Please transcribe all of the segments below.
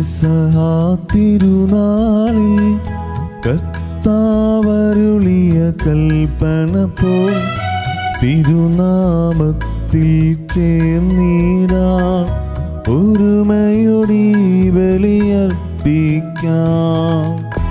പെസഹ തിരുനാളിൽ കർത്താവരുളിയ കൽപ്പന പോ തിരുനാമത്തിൽ ചേർന്നിടാ ഒരുമയൊടി ബലിയർപ്പിക്കാം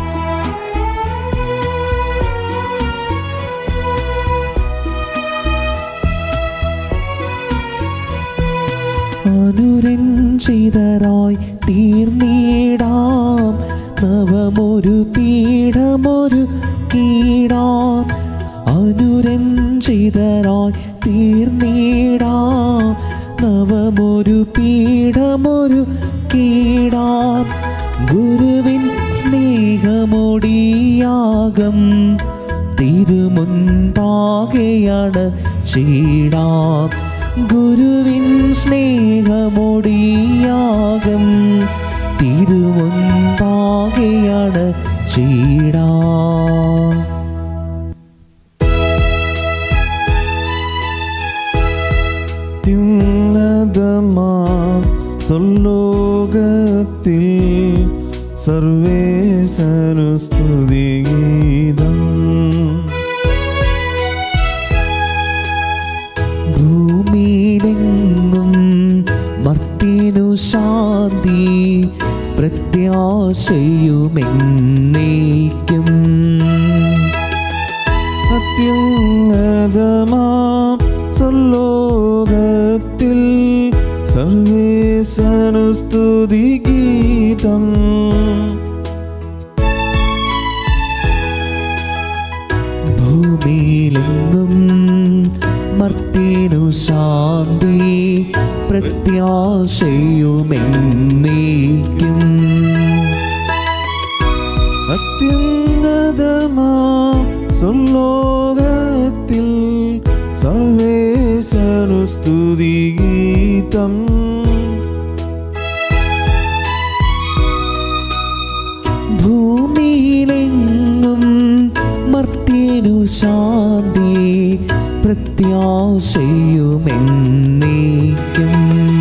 അനുരഞ്ജിതരായി തീർന്നിടാം നവമൊരു പീഠമൊരു കീടാം അനുരഞ്ജിതരായി തീർന്നിടാം നവമൊരു പീഠമൊരു കീടാം ഗുരുവിൻ സ്നേഹമൊടിയാകം തിരുമുൻപാകെയാണ് ചീടാം ഗുരുവിൻ സ്നേഹമൊടിയാകം തിരുമുൻപാകെയാണ് ചീടാം അത്യുന്നതമാ സ്വലോകത്തിൽ സർവേശനു സ്തുതിഗീതം ഭൂമിയിലെങ്ങും മർത്തിനു ശാന്തി പ്രത്യാശയുമെന്നേക്കും അത്യുന്നതമാ സ്വലോകത്തിൽ സർവേശനു സ്തുതിഗീതം ഭൂമിയിലെങ്ങും മർത്തിനു ശാന്തി പ്രത്യാശയുമെന്നേക്കും അത്യുന്നതമാ സ്വലോകത്തിൽ സർവേശനു സ്തുതിഗീതം ഭൂമിയിലെങ്ങും മർത്തിനു ശാന്തി പ്രത്യാശയുമെന്നേക്കും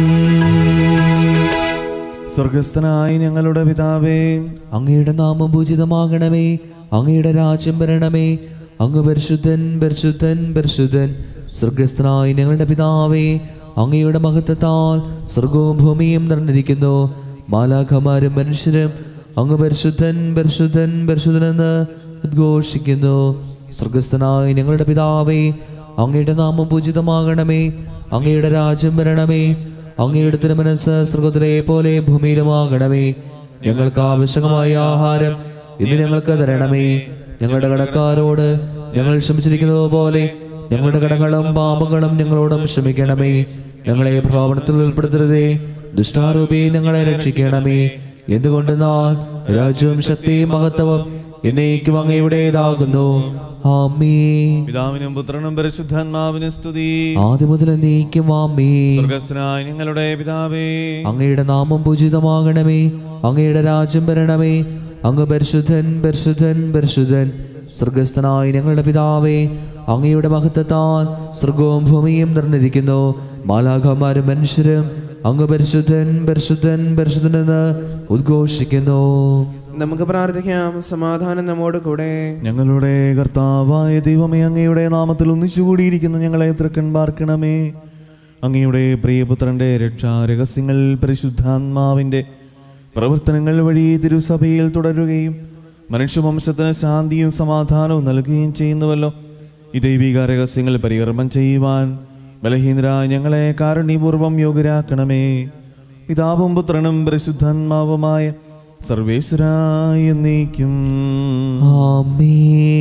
സ്വർഗസ്ഥനായ ഞങ്ങളുടെ പിതാവേ അങ്ങയുടെ നാമം പൂജിതമാകണമേ അങ്ങയുടെ രാജ്യം വരണമേ അങ്ങ് പരിശുദ്ധൻ പരിശുദ്ധൻ പരിശുദ്ധൻ സ്വർഗസ്ഥനായ ഞങ്ങളുടെ പിതാവേ അങ്ങയുടെ മഹത്വത്താൽ സ്വർഗവും ഭൂമിയും നിറഞ്ഞിരിക്കുന്നു മാലാഖമാരും മനുഷ്യരും അങ്ങ് പരിശുദ്ധൻ പരിശുദ്ധൻ പരിശുദ്ധനെന്ന് ഉദ്ഘോഷിക്കുന്നു സ്വർഗസ്ഥനായ ഞങ്ങളുടെ പിതാവേ അങ്ങയുടെ നാമം പൂജിതമാകണമേ അങ്ങയുടെ രാജ്യം വരണമേ അങ്ങയുടെ തിരുമനസ് സ്വർഗത്തിലെ പോലെ ഭൂമിയിലുമാകണമേ ഞങ്ങൾക്ക് ആവശ്യമായ ആഹാരം ഇന്ന് ഞങ്ങൾക്ക് തരണമേ ഞങ്ങളുടെ കടക്കാരോട് ഞങ്ങൾ ക്ഷമിച്ചിരിക്കുന്നത് പോലെ ഞങ്ങളുടെ കടങ്ങളും പാപങ്ങളും ഞങ്ങളോടും ക്ഷമിക്കണമേ ഞങ്ങളെ പ്രലോഭനത്തിൽ ഉൾപ്പെടുത്തരുതേ ദുഷ്ടാരൂപി ഞങ്ങളെ രക്ഷിക്കണമേ എന്തുകൊണ്ടെന്നാൽ രാജ്യവും ശക്തിയും മഹത്വവും എന്നേക്കും അങ്ങയുടേതാകുന്നു ആമേ പിതാവിനും പുത്രനും പരിശുദ്ധാത്മാവിനും സ്തുതി ആദ്യം മുതൽ എന്നേക്കും ആമേ സ്വർഗസ്ഥനായ ഞങ്ങളുടെ പിതാവേ അങ്ങയുടെ നാമം പൂജിതമാകണമേ അങ്ങയുടെ രാജ്യം വരണമേ അങ്ങ് പരിശുദ്ധൻ പരിശുദ്ധൻ പരിശുദ്ധൻ സ്വർഗസ്ഥനായ ഞങ്ങളുടെ പിതാവേ അങ്ങയുടെ മഹത്വത്താൽ സ്വർഗവും ഭൂമിയും നിറഞ്ഞിരിക്കുന്നു മാലാഖമാരും മനുഷ്യരും അങ്ങ് പരിശുദ്ധൻ പരിശുദ്ധൻ പരിശുദ്ധനെന്ന് ഉദ്ഘോഷിക്കുന്നു നമുക്ക് പ്രാർത്ഥിക്കാം സമാധാനം നമ്മോട് കൂടെ ഞങ്ങളുടെ കർത്താവായ ദൈവമേ അങ്ങയുടെ നാമത്തിൽ ഒന്നിച്ചുകൂടിയിരിക്കുന്നു ഞങ്ങളെ തൃക്കൺ പാർക്കണമേ അങ്ങയുടെ പ്രിയപുത്രന്റെ രക്ഷാ രഹസ്യങ്ങൾ പരിശുദ്ധാത്മാവിന്റെ പ്രവർത്തനങ്ങൾ വഴി തിരുസഭയിൽ തുടരുകയും മനുഷ്യവംശത്തിന് ശാന്തിയും സമാധാനവും നൽകുകയും ചെയ്യുന്നുവല്ലോ ഈ ദൈവിക രഹസ്യങ്ങൾ പരികർമ്മം ചെയ്യുവാൻ ബലഹീനരായ ഞങ്ങളെ കാരുണ്യപൂർവ്വം യോഗ്യരാക്കണമേ പിതാവും പുത്രനും പരിശുദ്ധാത്മാവുമായ സർവേശ്വരായ നീക്കും ആമേ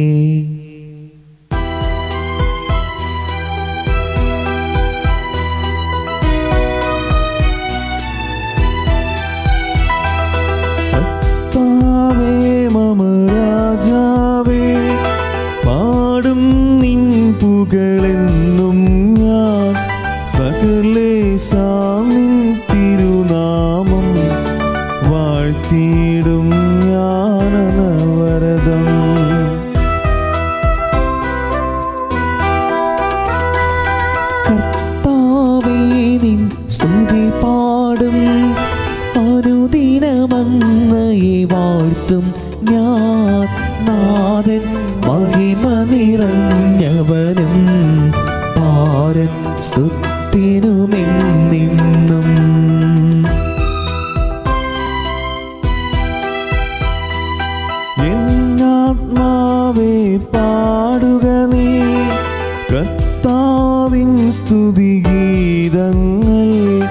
കർത്താവേ മമ രാജാവേ പാടും നിൻ പുകളെന്നും ഞാൻ സകലേശാം നിൻ തിരുനാമം വാഴ്ത്തിയിടും ഞാനനവരതം കർത്താവേ നിൻ സ്തുതി പാടും അനുദിനമങ്ങ നാഥൻ മഹിമ നിറഞ്ഞവനും പാരൻ സ്തുത്തിനുമെന്നിന്നും എന്നാത്മാവേ പാടുക നീ കർത്താവിൻ സ്തുതിഗീതങ്ങൾ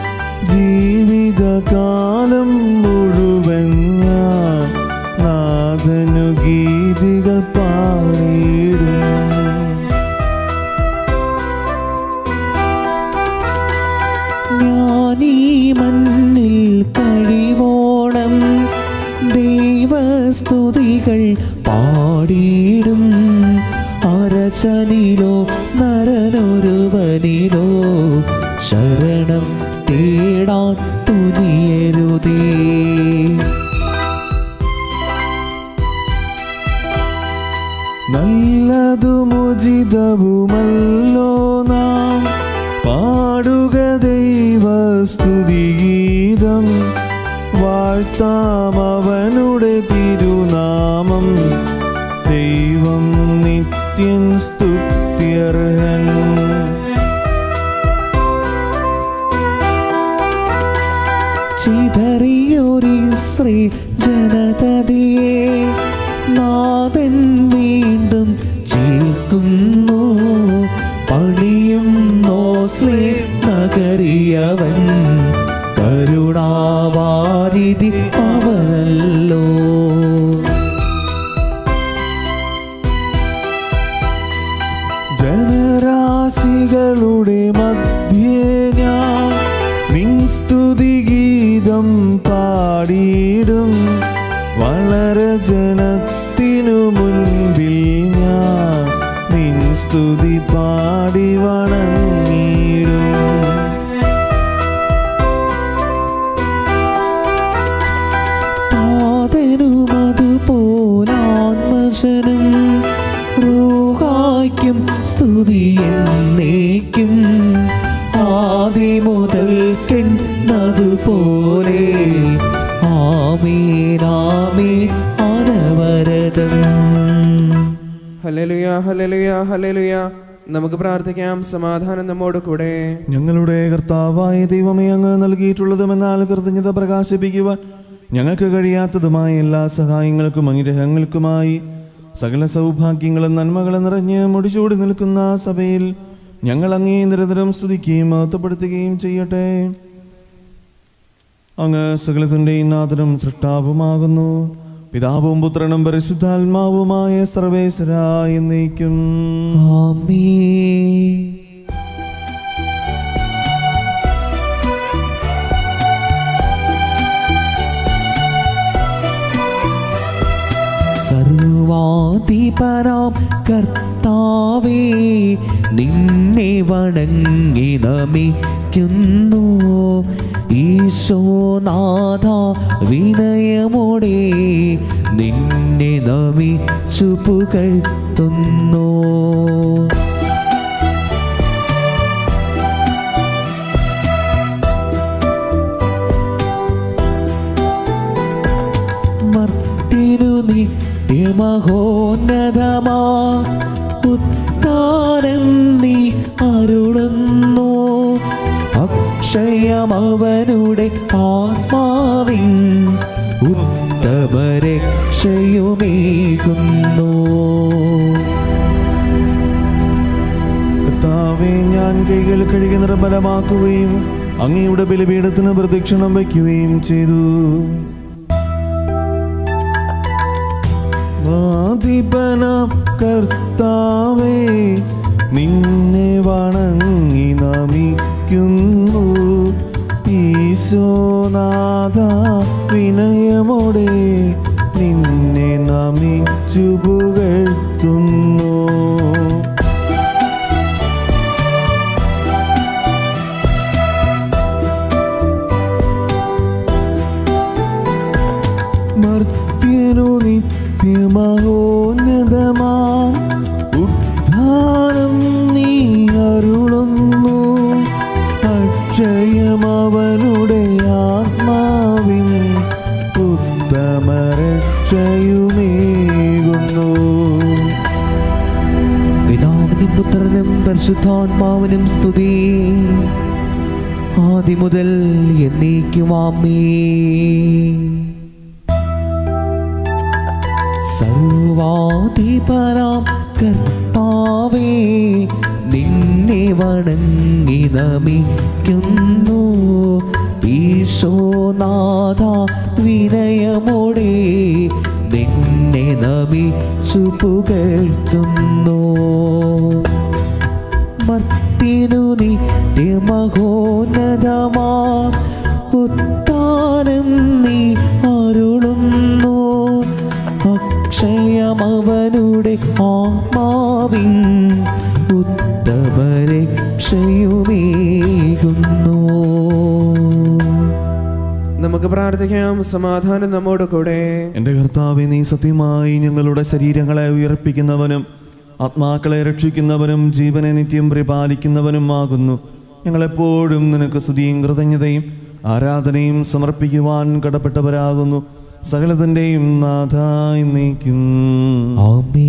ജീവിതകാലം മുഴുവൻ ഞാൻ നാഥനു ഗീതികൾ പാടിയിടും ഞാനീ മണ്ണിൽ കഴിവോണം ദൈവസ്തുതികൾ പാടിയിടും അരച്ചനിലോ നരനൊരുവനിലോ ശരണം തേടാൻ തുനിയരുതേ നല്ലതുമുചിതവുമല്ലോ നാം പാടുക ദൈവസ്തുതിഗീതം വാഴ്ത്താം അവനുടെ തിരുനാമം ദൈവം നിത്യൻ സ്തുത്യർഹൻ ചിതറിയൊരു ശ്രീ ജനതയെ നാഥൻ വീണ്ടും ചേർക്കുന്നു പണിയുന്നോ ശ്രീ നഗരിയവൻ കരുണാവാരിധി അവനല്ലോ ജനരാശികളുടെ മധ്യേ ഞാൻ നിൻ സ്തുതിഗീതം പാടിയിടും വളരെ ജനത്തിനു മുൻപിൽ ഞാൻ നിൻ സ്തുതി പാടി വണങ്ങിയിടും പാതനുമതുപോലാത്മജനം റൂഹായ്ക്കും സ്തുതി എന്നേക്കും ആദി മുതൽക്കെന്നതുപോലെ ആമേനാമേ അനവരതം ഹല്ലേലൂയ ഹല്ലേലൂയ ഹല്ലേലൂയ നമുക്ക് പ്രാർത്ഥിക്കാം സമാധാനം നമ്മോട് കൂടെ ഞങ്ങളുടെ കർത്താവായ ദൈവമേ അങ്ങ് നൽകിയിട്ടുള്ളതുമെന്നാൽ കൃതജ്ഞത പ്രകാശിപ്പിക്കുവാൻ ഞങ്ങൾക്ക് കഴിയാത്തതുമായ എല്ലാ സഹായങ്ങൾക്കും അനുഗ്രഹങ്ങൾക്കുമായി സകല സൗഭാഗ്യങ്ങളും നന്മകളും നിറഞ്ഞ് മുടിചൂടി നിൽക്കുന്ന സഭയിൽ ഞങ്ങൾ അങ്ങേ നിരന്തരം സ്തുതിക്കുകയും മഹത്വപ്പെടുത്തുകയും ചെയ്യട്ടെ അങ്ങ് സകലത്തിൻ്റെയും നാഥനും സൃഷ്ടാവുമാകുന്നു പിതാവും പുത്രനും പരിശുദ്ധാത്മാവുമായ സർവേശ്വര എന്നേക്കും ആമേ സർവാധിപനാം കർത്താവേ നിന്നെ വണങ്ങി നമിക്കുന്നു ഈശോനാഥ വിനയമോടെ നിന്നെ നമിച്ചു പുകഴ്ത്തുന്നു മർത്തിനു നിത്യമഹോന്നതമാ ഉത്താരം നീ അരുളുന്നു അക്ഷയമവനുടെ ആത്മാവിൻ ഉത്തമരക്ഷയുമേകുന്നു കർത്താവെ ഞാൻ കൈകൾ കഴുകി നിർബലമാക്കുകയും അങ്ങയുടെ ബലിപീഠത്തിന് പ്രദക്ഷിണം വയ്ക്കുകയും ചെയ്തു വാദിപന കർത്താവേ നിന്നെ വണങ്ങി നമിക്കുന്നു ഈശോനാഥ വിനയമോടെ നിന്നെ നമിച്ചു പുകഴ്ത്തുന്നു മർത്യനു നിത്യമഹോന്നതമാ ഉദ്ധാനം നീ അരുളുന്നു അക്ഷയമവനുടെ ആത്മാവിൻ ഉത്തമരക്ഷയുമേകുന്നു പരിശുദ്ധാത്മാവിനും സ്തുതി ആദ്യം മുതൽ എന്നേക്കുമാമേ സർവാധിപരാം കർത്താവേ നിന്നെ വണങ്ങി നമിക്കുന്നു ഈശോനാഥ വിനയമോടെ നിന്നെ നമിച്ചു പുകഴ്ത്തുന്നു മർത്തിനു നിത്യമഹോന്നതമാ ഉത്താനം നീ അരുളുന്നു അക്ഷയമവനുടെ ആത്മാവിൻ ഉത്തമരക്ഷയുമേകുന്നു നമുക്ക് പ്രാർത്ഥിക്കാം സമാധാനം നമ്മോട് കൂടെ എന്റെ കർത്താവെ നീ സത്യമായി ഞങ്ങളുടെ ശരീരങ്ങളെ ഉയർപ്പിക്കുന്നവനും ആത്മാക്കളെ രക്ഷിക്കുന്നവനും ജീവനെ നിത്യം പരിപാലിക്കുന്നവനുമാകുന്നു ഞങ്ങളെപ്പോഴും നിനക്ക് സ്തുതിയും കൃതജ്ഞതയും ആരാധനയും സമർപ്പിക്കുവാൻ കടപ്പെട്ടവരാകുന്നു സകലത്തിൻ്റെയും നാഥായി നീക്കും ആമേ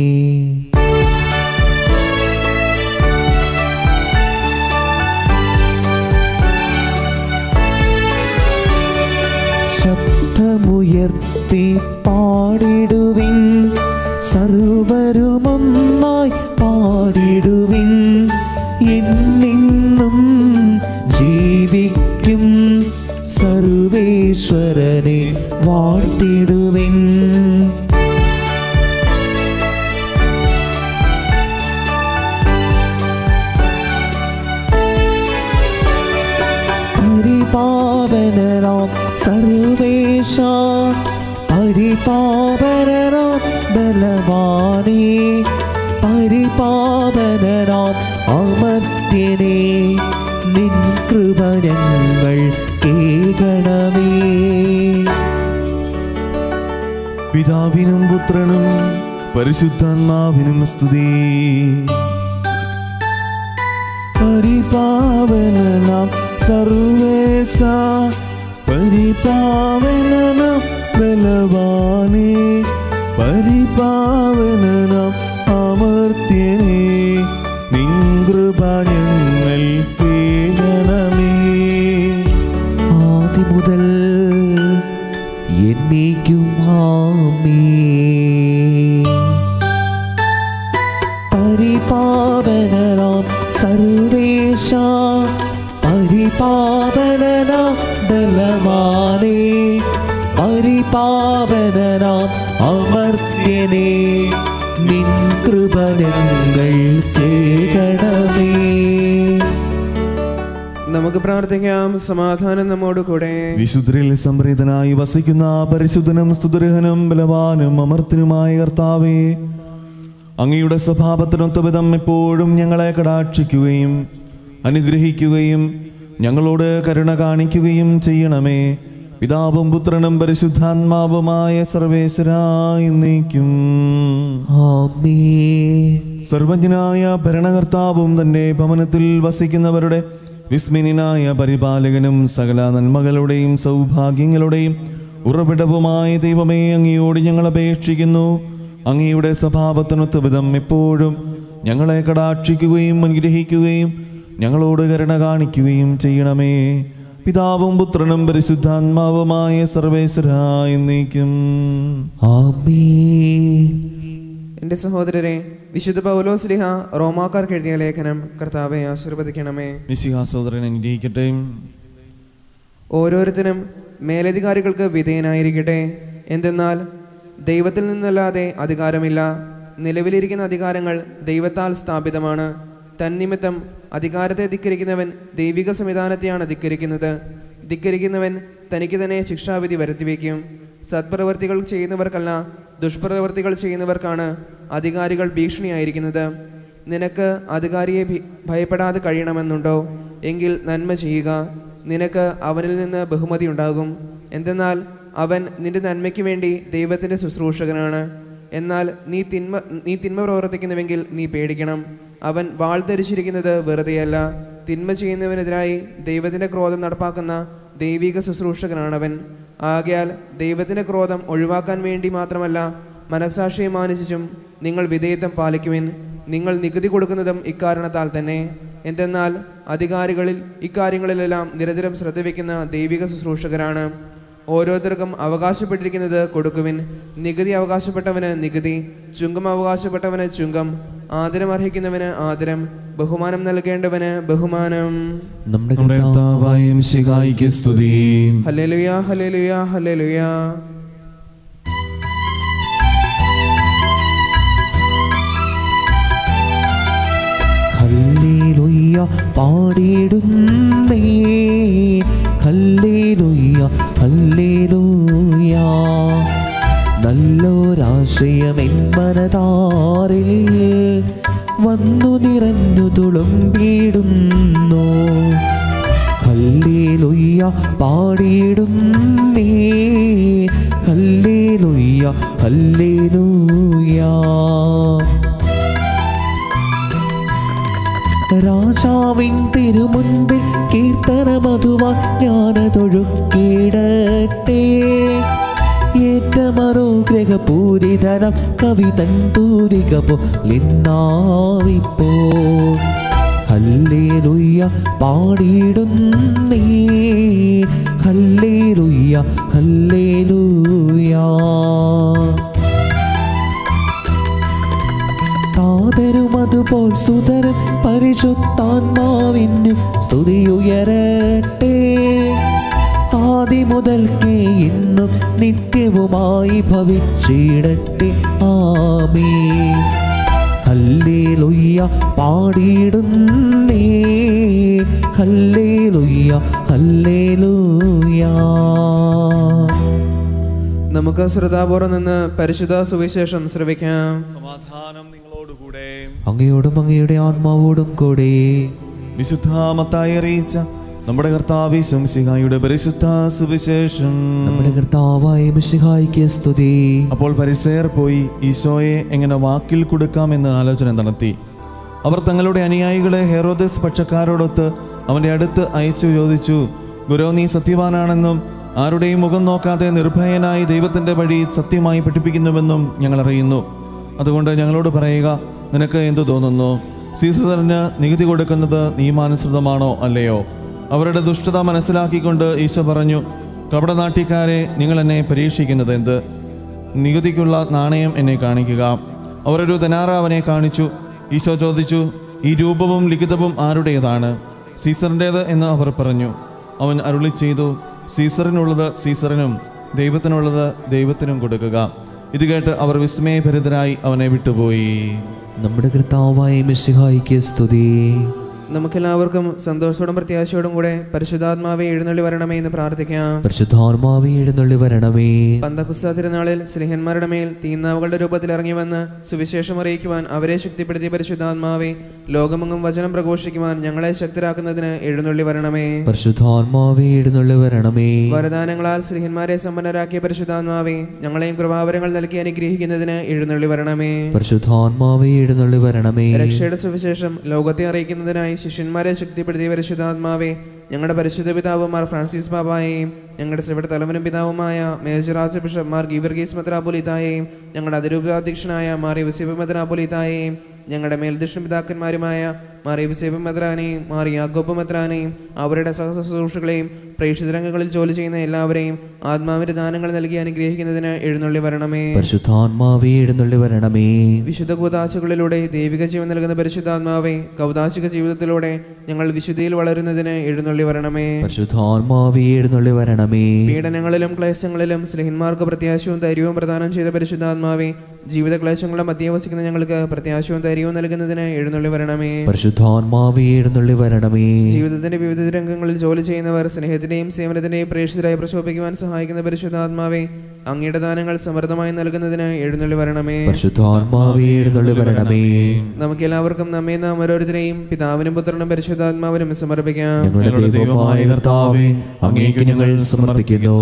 ശബ്ദമുയർത്തി പാടിടുവിൻ സർവരുമൊന്നായി പാടിടുവിൻ എന്നെന്നും ജീവിക്കും സർവേശ്വരനെ വാഴ്ത്തിടുവിൻ പരിപാവനരാം സർവേശ പരിപാവനരാം ബലവാനേ പരിപാവനരാം അമർത്യനേ നിൻ കൃപ ഞങ്ങൾ കേകണമേ പിതാവിനും പുത്രനും പരിശുദ്ധാത്മാവിനും സ്തുതി പരിപാവനനാം സർവേശ പരിപാവനനാം ബലവാനേ പരിപാവനനാം അമർത്യനേ നിങ്കൃപ ഞങ്ങൾ കേണമേ ആദ്യം മുതൽ എന്നേക്കും ആമേ പരിപാവനരാം സർവേശ പരിപാവനനാം ബലവാനേ പരിപാവനനാം അമർത്യനേ നിൻ കൃപ ഞങ്ങൾ കേൾക്കണമേ നമുക്ക് പ്രാർത്ഥിക്കാം സമാധാനം നമ്മോട് കൂടെ വിശുദ്ധരിൽ സംപ്രീതനായി വസിക്കുന്ന പരിശുദ്ധനും സ്തുതർഹനും ബലവാനും അമർത്തിനുമായ കർത്താവേ അങ്ങയുടെ സ്വഭാവത്തിനൊത്ത വിധം എപ്പോഴും ഞങ്ങളെ കടാക്ഷിക്കുകയും അനുഗ്രഹിക്കുകയും ഞങ്ങളോട് കരുണ കാണിക്കുകയും ചെയ്യണമേ പിതാവും പുത്രനും പരിശുദ്ധാത്മാവുമായ സർവേശ്വരായി നീക്കും ആമേ സർവജ്ഞനായ ഭരണകർത്താവും തന്റെ ഭവനത്തിൽ വസിക്കുന്നവരുടെ വിസ്മിനായ പരിപാലകനും സകല നന്മകളുടെയും സൗഭാഗ്യങ്ങളുടെയും ഉറവിടവുമായ ദൈവമേ അങ്ങയോട് ഞങ്ങൾ അപേക്ഷിക്കുന്നു അങ്ങയുടെ സ്വഭാവത്തിനൊത്ത വിധം എപ്പോഴും ഞങ്ങളെ കടാക്ഷിക്കുകയും അനുഗ്രഹിക്കുകയും ഞങ്ങളോട് കരുണ കാണിക്കുകയും ചെയ്യണമേ പിതാവും പുത്രനും പരിശുദ്ധാത്മാവുമായ സർവേശ്വരായി നീക്കും ആമേ എൻ്റെ സഹോദരരെ വിശുദ്ധ പൗലോസ്ലിഹ റോമാക്കാർക്ക് എഴുതിയ ലേഖനം കർത്താവെ ആശീർവദിക്കണമേ മിശിഹാ സഹോദരൻ അനുഗ്രഹിക്കട്ടെ ഓരോരുത്തരും മേലധികാരികൾക്ക് വിധേയനായിരിക്കട്ടെ എന്തെന്നാൽ ദൈവത്തിൽ നിന്നല്ലാതെ അധികാരമില്ല നിലവിലിരിക്കുന്ന അധികാരങ്ങൾ ദൈവത്താൽ സ്ഥാപിതമാണ് തന്നിമിത്തം അധികാരത്തെ ധിക്കരിക്കുന്നവൻ ദൈവിക സംവിധാനത്തെയാണ് ധിക്കരിക്കുന്നത് ധിക്കരിക്കുന്നവൻ തനിക്ക് തന്നെ ശിക്ഷാവിധി വരുത്തിവെക്കും സത്പ്രവർത്തികൾ ചെയ്യുന്നവർക്കല്ല ദുഷ്പ്രവൃത്തികൾ ചെയ്യുന്നവർക്കാണ് അധികാരികൾ ഭീഷണിയായിരിക്കുന്നത് നിനക്ക് അധികാരിയെ ഭി- ഭയപ്പെടാതെ കഴിയണമെന്നുണ്ടോ എങ്കിൽ നന്മ ചെയ്യുക നിനക്ക് അവനിൽ നിന്ന് ബഹുമതി ഉണ്ടാകും എന്തെന്നാൽ അവൻ നിന്റെ നന്മയ്ക്ക് വേണ്ടി ദൈവത്തിൻ്റെ ശുശ്രൂഷകനാണ് എന്നാൽ നീ തിന്മ നീ തിന്മ പ്രവർത്തിക്കുന്നുവെങ്കിൽ നീ പേടിക്കണം അവൻ വാൾ ധരിച്ചിരിക്കുന്നത് വെറുതെയല്ല തിന്മ ചെയ്യുന്നവനെതിരായി ദൈവത്തിൻ്റെ ക്രോധം നടപ്പാക്കുന്ന ദൈവിക ശുശ്രൂഷകനാണവൻ ആകയാൽ ദൈവത്തിൻ്റെ ക്രോധം ഒഴിവാക്കാൻ വേണ്ടി മാത്രമല്ല മനസാക്ഷിയെ മാനിച്ചും നിങ്ങൾ വിധേയത്വം പാലിക്കുവിൻ നിങ്ങൾ നികുതി കൊടുക്കുന്നതും ഇക്കാരണത്താൽ തന്നെ എന്തെന്നാൽ അധികാരികളിൽ ഇക്കാര്യങ്ങളിലെല്ലാം നിരന്തരം ശ്രദ്ധ വയ്ക്കുന്ന ദൈവിക ശുശ്രൂഷകരാണ് ഓരോരുത്തർക്കും അവകാശപ്പെട്ടിരിക്കുന്നത് കൊടുക്കുവിൻ നികുതി അവകാശപ്പെട്ടവന് നികുതി ചുങ്കം അവകാശപ്പെട്ടവന് ചുങ്കം ആദരം അർഹിക്കുന്നവന് ആദരം ബഹുമാനം നൽകേണ്ടവന് ബഹുമാനം നമ്മുടെ നമ്മുടെ കർത്താവ് കർത്താവായ ശിഖായിക്ക് സ്തുതി ഹല്ലേലൂയ ഹല്ലേലൂയ ഹല്ലേലൂയ ഹല്ലേലൂയ പാടിയിടുന്നേ ഹല്ലേലൂയ ഹല്ലേലൂയ നല്ലൊരാശയം എൻ മനതാറിൽ വന്നു നിറഞ്ഞു തുളുമ്പിടുന്നു ഹല്ലേലൂയ പാടിയിടുന്നേ ഹല്ലേലൂയ ഹല്ലേലൂയ രാജാവിൻ തിരുമുൻപിൽ കീർത്തന മധുവാൻ ജ്ഞാനതൊഴുക്കിടട്ടെ ഏറ്റമറുഗ്രഹപൂരിതനം കവിതൻ തൂരിക പോലിന്നാവിപ്പോ ഹല്ലേലൂയ പാടിയിടുന്നേ ഹല്ലേലൂയ ഹല്ലേലൂയ താതരും അതുപോൽ സുതരും പരിശുദ്ധാത്മാവിനും സ്തുതിയുയരട്ടെ ആദി മുതൽക്കേ ഇന്നും നിത്യവുമായി ഭവിച്ചിടട്ടെ ആമേ ഹല്ലേലൂയ പാടിയിടുന്നേ ഹല്ലേലൂയ ഹല്ലേലൂയ നമുക്ക് ശ്രദ്ധാപൂർവം നിന്ന് പരിശുദ്ധ സുവിശേഷം ശ്രവിക്കാം സമാധാനം നിങ്ങളോടുകൂടെ അങ്ങയോടും അങ്ങയുടെ ആത്മാവോടും കൂടെ വിശുദ്ധ മത്തായി അറിയിച്ച നമ്മുടെ കർത്താവ് ശംസിഹായുടെ പരിശുദ്ധ സുവിശേഷം നമ്മുടെ കർത്താവായ മിശിഹായിക്ക് സ്തുതി അപ്പോൾ പരിസയർ പോയി ഈശോയെ എങ്ങനെ വാക്കിൽ കൊടുക്കാമെന്ന് ആലോചന നടത്തി അവർ തങ്ങളുടെ അനുയായികളെ ഹെറോദസ് പക്ഷക്കാരോടൊത്ത് അവന്റെ അടുത്ത് അയച്ചു ചോദിച്ചു ഗുരു നീ സത്യവാനാണെന്നും ആരുടെയും മുഖം നോക്കാതെ നിർഭയനായി ദൈവത്തിന്റെ വഴി സത്യമായി പഠിപ്പിക്കുന്നുവെന്നും ഞങ്ങൾ അറിയുന്നു അതുകൊണ്ട് ഞങ്ങളോട് പറയുക നിനക്ക് എന്തു തോന്നുന്നു സീസറിന് നികുതി കൊടുക്കുന്നത് നിയമാനുസൃതമാണോ അല്ലയോ അവരുടെ ദുഷ്ടത മനസ്സിലാക്കിക്കൊണ്ട് ഈശോ പറഞ്ഞു കപടനാട്യക്കാരെ നിങ്ങൾ എന്നെ പരീക്ഷിക്കുന്നത് എന്ത് നികുതിക്കുള്ള നാണയം എന്നെ കാണിക്കുക അവരൊരു ധനാറ അവനെ കാണിച്ചു ഈശോ ചോദിച്ചു ഈ രൂപവും ലിഖിതവും ആരുടേതാണ് സീസറിൻ്റേത് എന്ന് അവർ പറഞ്ഞു അവൻ അരുളി ചെയ്തു സീസറിനുള്ളത് സീസറിനും ദൈവത്തിനുള്ളത് ദൈവത്തിനും കൊടുക്കുക ഇത് കേട്ട് അവർ വിസ്മയഭരിതരായി അവനെ വിട്ടുപോയി നമ്മുടെ കർത്താവായ മിശിഹായിക്ക് സ്തുതി നമുക്കെല്ലാവർക്കും സന്തോഷത്തോടും പ്രത്യാശയോടും കൂടെ പരിശുദ്ധാത്മാവെ എഴുന്നള്ളി വരണമേ എന്ന് പ്രാർത്ഥിക്കാം പരിശുദ്ധാത്മാവി എഴുന്നള്ളി വരണമേ പന്തകുസ്ത തിരുനാളിൽ സ്നേഹന്മാരുടെ മേൽ തീന്നാവുകളുടെ രൂപത്തിൽ ഇറങ്ങി വന്ന് സുവിശേഷം അറിയിക്കുവാൻ അവരെ ശക്തിപ്പെടുത്തിയ പരിശുദ്ധാത്മാവെ ലോകമെങ്ങും വചനം പ്രഘോഷിക്കുവാൻ ഞങ്ങളെ ശക്തരാക്കുന്നതിന് എഴുന്നള്ളി വരണമേ പരിശുദ്ധാത്മാവി എഴുന്നള്ളി വരണമേ വരദാനങ്ങളാൽ സ്നേഹന്മാരെ സമ്പന്നരാക്കിയ പരിശുദ്ധാത്മാവെ ഞങ്ങളെയും കൃപാവരങ്ങൾ നൽകി അനുഗ്രഹിക്കുന്നതിന് എഴുന്നള്ളി വരണമേ പരിശുദ്ധാത്മാവി എഴുന്നള്ളി വരണമേ രക്ഷയുടെ സുവിശേഷം ലോകത്തെ അറിയിക്കുന്നതിനായി ശിഷ്യന്മാരെ ശക്തിപ്പെടുത്തിയ പരിശുദ്ധാത്മാവെ ഞങ്ങളുടെ പരിശുദ്ധ പിതാവുമാർ ഫ്രാൻസിസ് ബാബായെയും ഞങ്ങളുടെ സെവിടെ തലവനും പിതാവുമായ major archbishop Mar Geevarghese മെത്രാപൊലിത്തായെയും ഞങ്ങളുടെ അതിരൂപാധ്യക്ഷനായ മാർ യുവസീബ് മെത്രാപൊലിത്തായെയും ഞങ്ങളുടെ മേൽദക്ഷിണ പിതാക്കന്മാരുമായ മാർ യുവസീബ് മെത്രാനെയും മാർ യാഗോബ് മെത്രാനെയും അവരുടെ സഹശുശ്രൂഷകളെയും പ്രേക്ഷിതരംഗങ്ങളിൽ ജോലി ചെയ്യുന്ന എല്ലാവരെയും ആത്മാവിന്റെ ദാനങ്ങൾ നൽകി അനുഗ്രഹിക്കുന്നതിന് എഴുന്നള്ളി വരണമേ പരിശുദ്ധാത്മാവി എഴുന്നള്ളി വരണമേ വിശുദ്ധ കൂതാശകളിലൂടെ ദൈവിക ജീവൻ നൽകുന്ന പരിശുദ്ധാത്മാവെ കൗതാശിക ജീവിതത്തിലൂടെ ഞങ്ങൾ വിശുദ്ധിയിൽ വളരുന്നതിന് എഴുന്നള്ളി വരണമേ പരിശുദ്ധാത്മാവി എഴുന്നള്ളി വരണമേ പീഡനങ്ങളിലും ക്ലേശങ്ങളിലും സ്നേഹിന്മാർക്ക് പ്രത്യാശവും ധൈര്യവും പ്രദാനം ചെയ്ത പരിശുദ്ധാത്മാവെ ജീവിത ക്ലേശങ്ങളുടെ മധ്യ വസിക്കുന്ന ഞങ്ങൾക്ക് പ്രത്യാശവും ധൈര്യവും നൽകുന്നതിന് എഴുന്നള്ളി വരണമേ പരിശുദ്ധാത്മാവി എഴുന്നള്ളി വരണമേ ജീവിതത്തിന്റെ വിവിധ രംഗങ്ങളിൽ ജോലി ചെയ്യുന്നവർ സ്നേഹത്തിന്റെയും സേവനത്തിന്റെയും പ്രേക്ഷിതരായി പ്രശോഭിക്കുവാൻ സഹായിക്കുന്ന പരിശുദ്ധാത്മാവെ അങ്ങയുടെ ദാനങ്ങൾ സമൃദ്ധമായി നൽകുന്നതിന് എഴുന്നള്ളി വരണമേ പരിശുദ്ധാത്മാവി എഴുന്നള്ളി വരണമേ നമുക്ക് എല്ലാവർക്കും നമ്മെ നാം ഓരോരുത്തരെയും പിതാവിനും പുത്രനും പരിശുദ്ധാത്മാവിനും സമർപ്പിക്കാം ഞങ്ങളുടെ ദൈവമായ കർത്താവേ അങ്ങേക്ക് ഞങ്ങൾ സമർപ്പിക്കുന്നു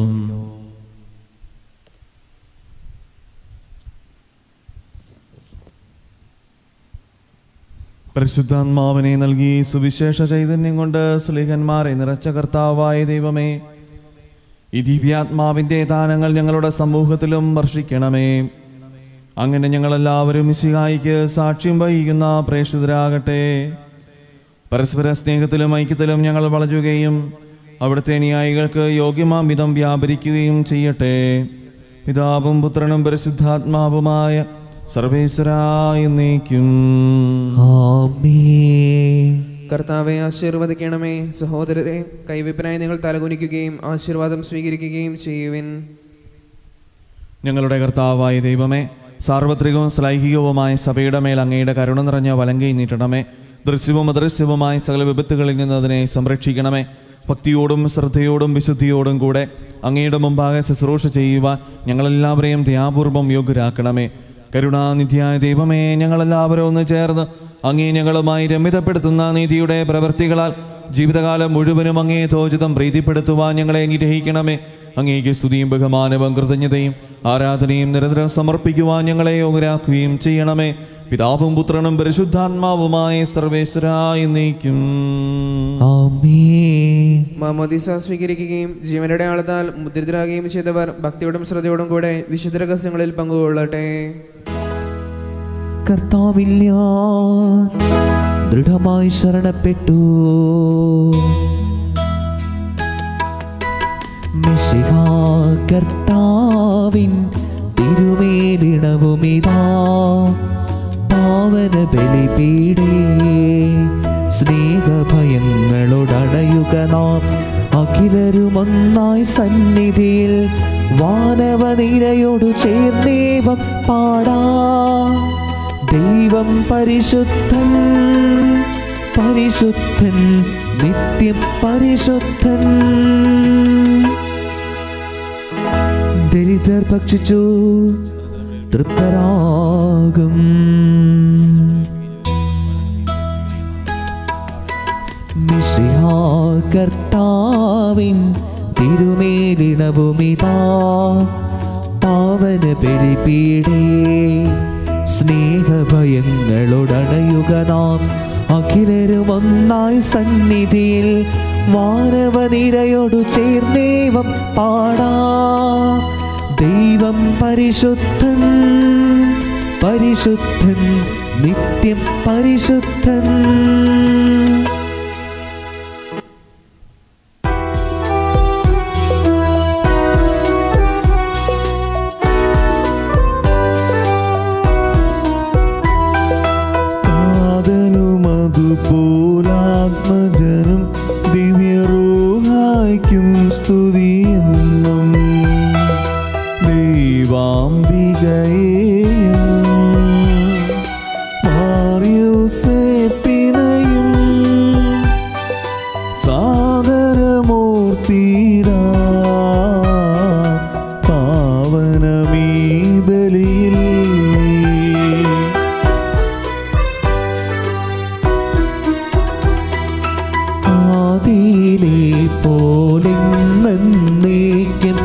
പരിശുദ്ധാത്മാവിനെ നൽകി സുവിശേഷ ചൈതന്യം കൊണ്ട് സ്ലീഹന്മാരെ നിറച്ച കർത്താവായ ദൈവമേ ഈ ദിവ്യാത്മാവിന്റെ ദാനങ്ങൾ ഞങ്ങളുടെ സമൂഹത്തിലും വർഷിക്കണമേ അങ്ങനെ ഞങ്ങളെല്ലാവരും മിശിഹായിക്ക് സാക്ഷ്യം വഹിക്കുന്ന പ്രേക്ഷിതരാകട്ടെ പരസ്പര സ്നേഹത്തിലും ഐക്യത്തിലും ഞങ്ങൾ വളരുകയും അവിടുത്തെ അനുയായികൾക്ക് യോഗ്യമാം വിധം വ്യാപരിക്കുകയും ചെയ്യട്ടെ പിതാവും പുത്രനും പരിശുദ്ധാത്മാവുമായ സർവേശ്വരായ നീക്കും ആമേൻ കർത്താവെ ആശീർവദിക്കണമേ സഹോദരരെ കൈവിപ്പനായി നിങ്ങൾ തലകുനിക്കുകയും ആശീർവാദം സ്വീകരിക്കുകയും ചെയ്യുവിൻ ഞങ്ങളുടെ കർത്താവായ ദൈവമേ സാർവത്രികവും ശ്ലൈഹികവുമായ സഭയുടെ മേൽ അങ്ങയുടെ കരുണ നിറഞ്ഞ വലങ്കൈ നീട്ടണമേ ദൃശ്യവും അദൃശ്യവുമായ സകല വിപത്തുകളിൽ നിന്ന് അതിനെ സംരക്ഷിക്കണമേ ഭക്തിയോടും ശ്രദ്ധയോടും വിശുദ്ധിയോടും കൂടെ അങ്ങയുടെ മുമ്പാകെ ശുശ്രൂഷ ചെയ്യുവാൻ ഞങ്ങളെല്ലാവരെയും ദയാപൂർവം യോഗ്യരാക്കണമേ കരുണാനിധിയായ ദൈവമേ ഞങ്ങളെല്ലാവരും ഒന്ന് ചേർന്ന് അങ്ങേ ഞങ്ങളുമായി രമ്യതപ്പെടുത്തുന്ന നീതിയുടെ പ്രവൃത്തികളാൽ ജീവിതകാലം മുഴുവനും അങ്ങേ തോചിതം പ്രീതിപ്പെടുത്തുവാൻ ഞങ്ങളെ അനുഗ്രഹിക്കണമേ അങ്ങേക്ക് സ്തുതിയും ബഹുമാനവും കൃതജ്ഞതയും ആരാധനയും നിരന്തരം സമർപ്പിക്കുവാൻ ഞങ്ങളെ യോഗ്യരാക്കുകയും ചെയ്യണമേ പിതാവും പുത്രനും പരിശുദ്ധാത്മാവുമായ സർവേശ്വരായി നീക്കും ആമേൻ മാമോദീസ സ്വീകരിക്കുകയും ജീവനയുടെ ആളത്താൽ മുദ്രിതരാകുകയും ചെയ്തവർ ഭക്തിയോടും ശ്രദ്ധയോടും കൂടെ വിശുദ്ധ രഹസ്യങ്ങളിൽ പങ്കുകൊള്ളട്ടെ കർത്താവിൽ ഞാൻ ദൃഢമായി ശരണപ്പെട്ടു മിശിഹാ കർത്താവിൻ തിരുമേലിണവുമിതാ പാവന ബലിപീടേ സ്നേഹഭയങ്ങളോടണയുക നാം അഖിലരുമൊന്നായി സന്നിധിയിൽ വാനവനിരയോടു ചേർന്നേവം പാടാ ദൈവം പരിശുദ്ധൻ പരിശുദ്ധൻ നിത്യം പരിശുദ്ധൻ ദരിദ്രർ ഭക്ഷിച്ചു തൃപ്തരാകും മിശിഹാ കർത്താവിൻ തിരുമേലിണവുമിതാ പാവന ബലിപീടേ സ്നേഹഭയങ്ങളോടണയുക നാം അഖിലരും ഒന്നായി സന്നിധിയിൽ വാനവനിരയോടു ചേർന്നേവം പാടാ ദൈവം പരിശുദ്ധൻ പരിശുദ്ധൻ നിത്യം പരിശുദ്ധൻ പാതനുമതുപോലാത്മജനും ദിവ്യറൂഹായ്ക്കും സ്തുതിയെന്നും ദൈവാംബികയെയും മാറിയോസേപ്പിനെയും സാദരമൂർത്തിടാ പാവനമീ ബലിയിൽ ആദിയിലെ പോലെ നന്നേക്കും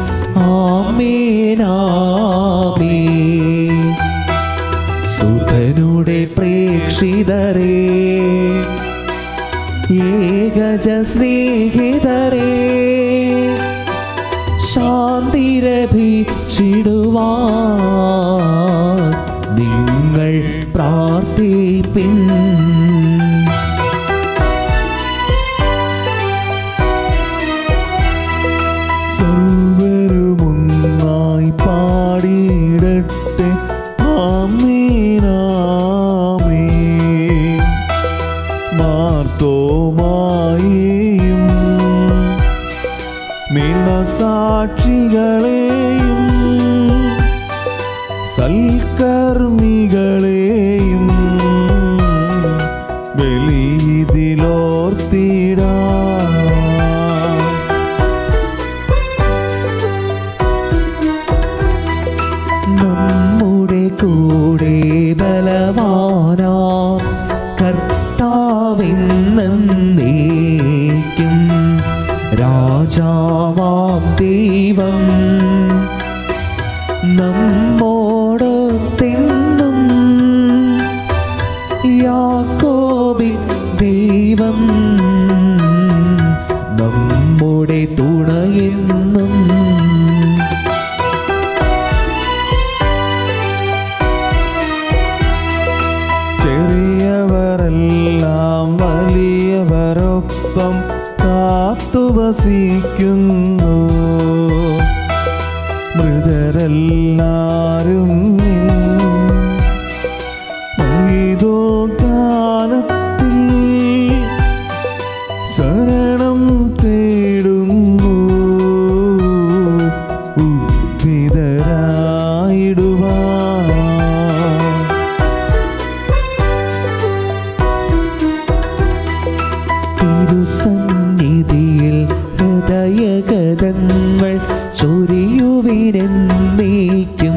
ആമേനാമേ സുധനുടെ പ്രേക്ഷിതരേ ഏകജ സ്നേഹിതരേ ശാന്തിരഭിച്ചിടുവാൻ നിങ്ങൾ പ്രാർത്ഥിപ്പിൻ സർവരുമൊന്നായി പാടിയിടട്ടെ ആമീനാമേ മാർത്തോമായേയും മിണസാക്ഷികളെയും സൽക്കർമ്മികളെയും ബലിയിതിലോർത്തിടാം നമ്മുടെ കൂടെ ബലവാനാ കർത്താവെന്നേക്കും രാജാവാം ദൈവം നമ്മോട് തെന്നും കാത്തു വസിക്കുന്നു മൃതരെല്ലാരും നിൻ മഹിതോ ഗാനത്തിൽ ശരണം തേടുന്നു ഉദ്ഭിതരായിടുവാൻ തിരുസന്നിധിയിൽ ഹൃദയഗതങ്ങൾ ചൊരിയുവിനെന്നേക്കും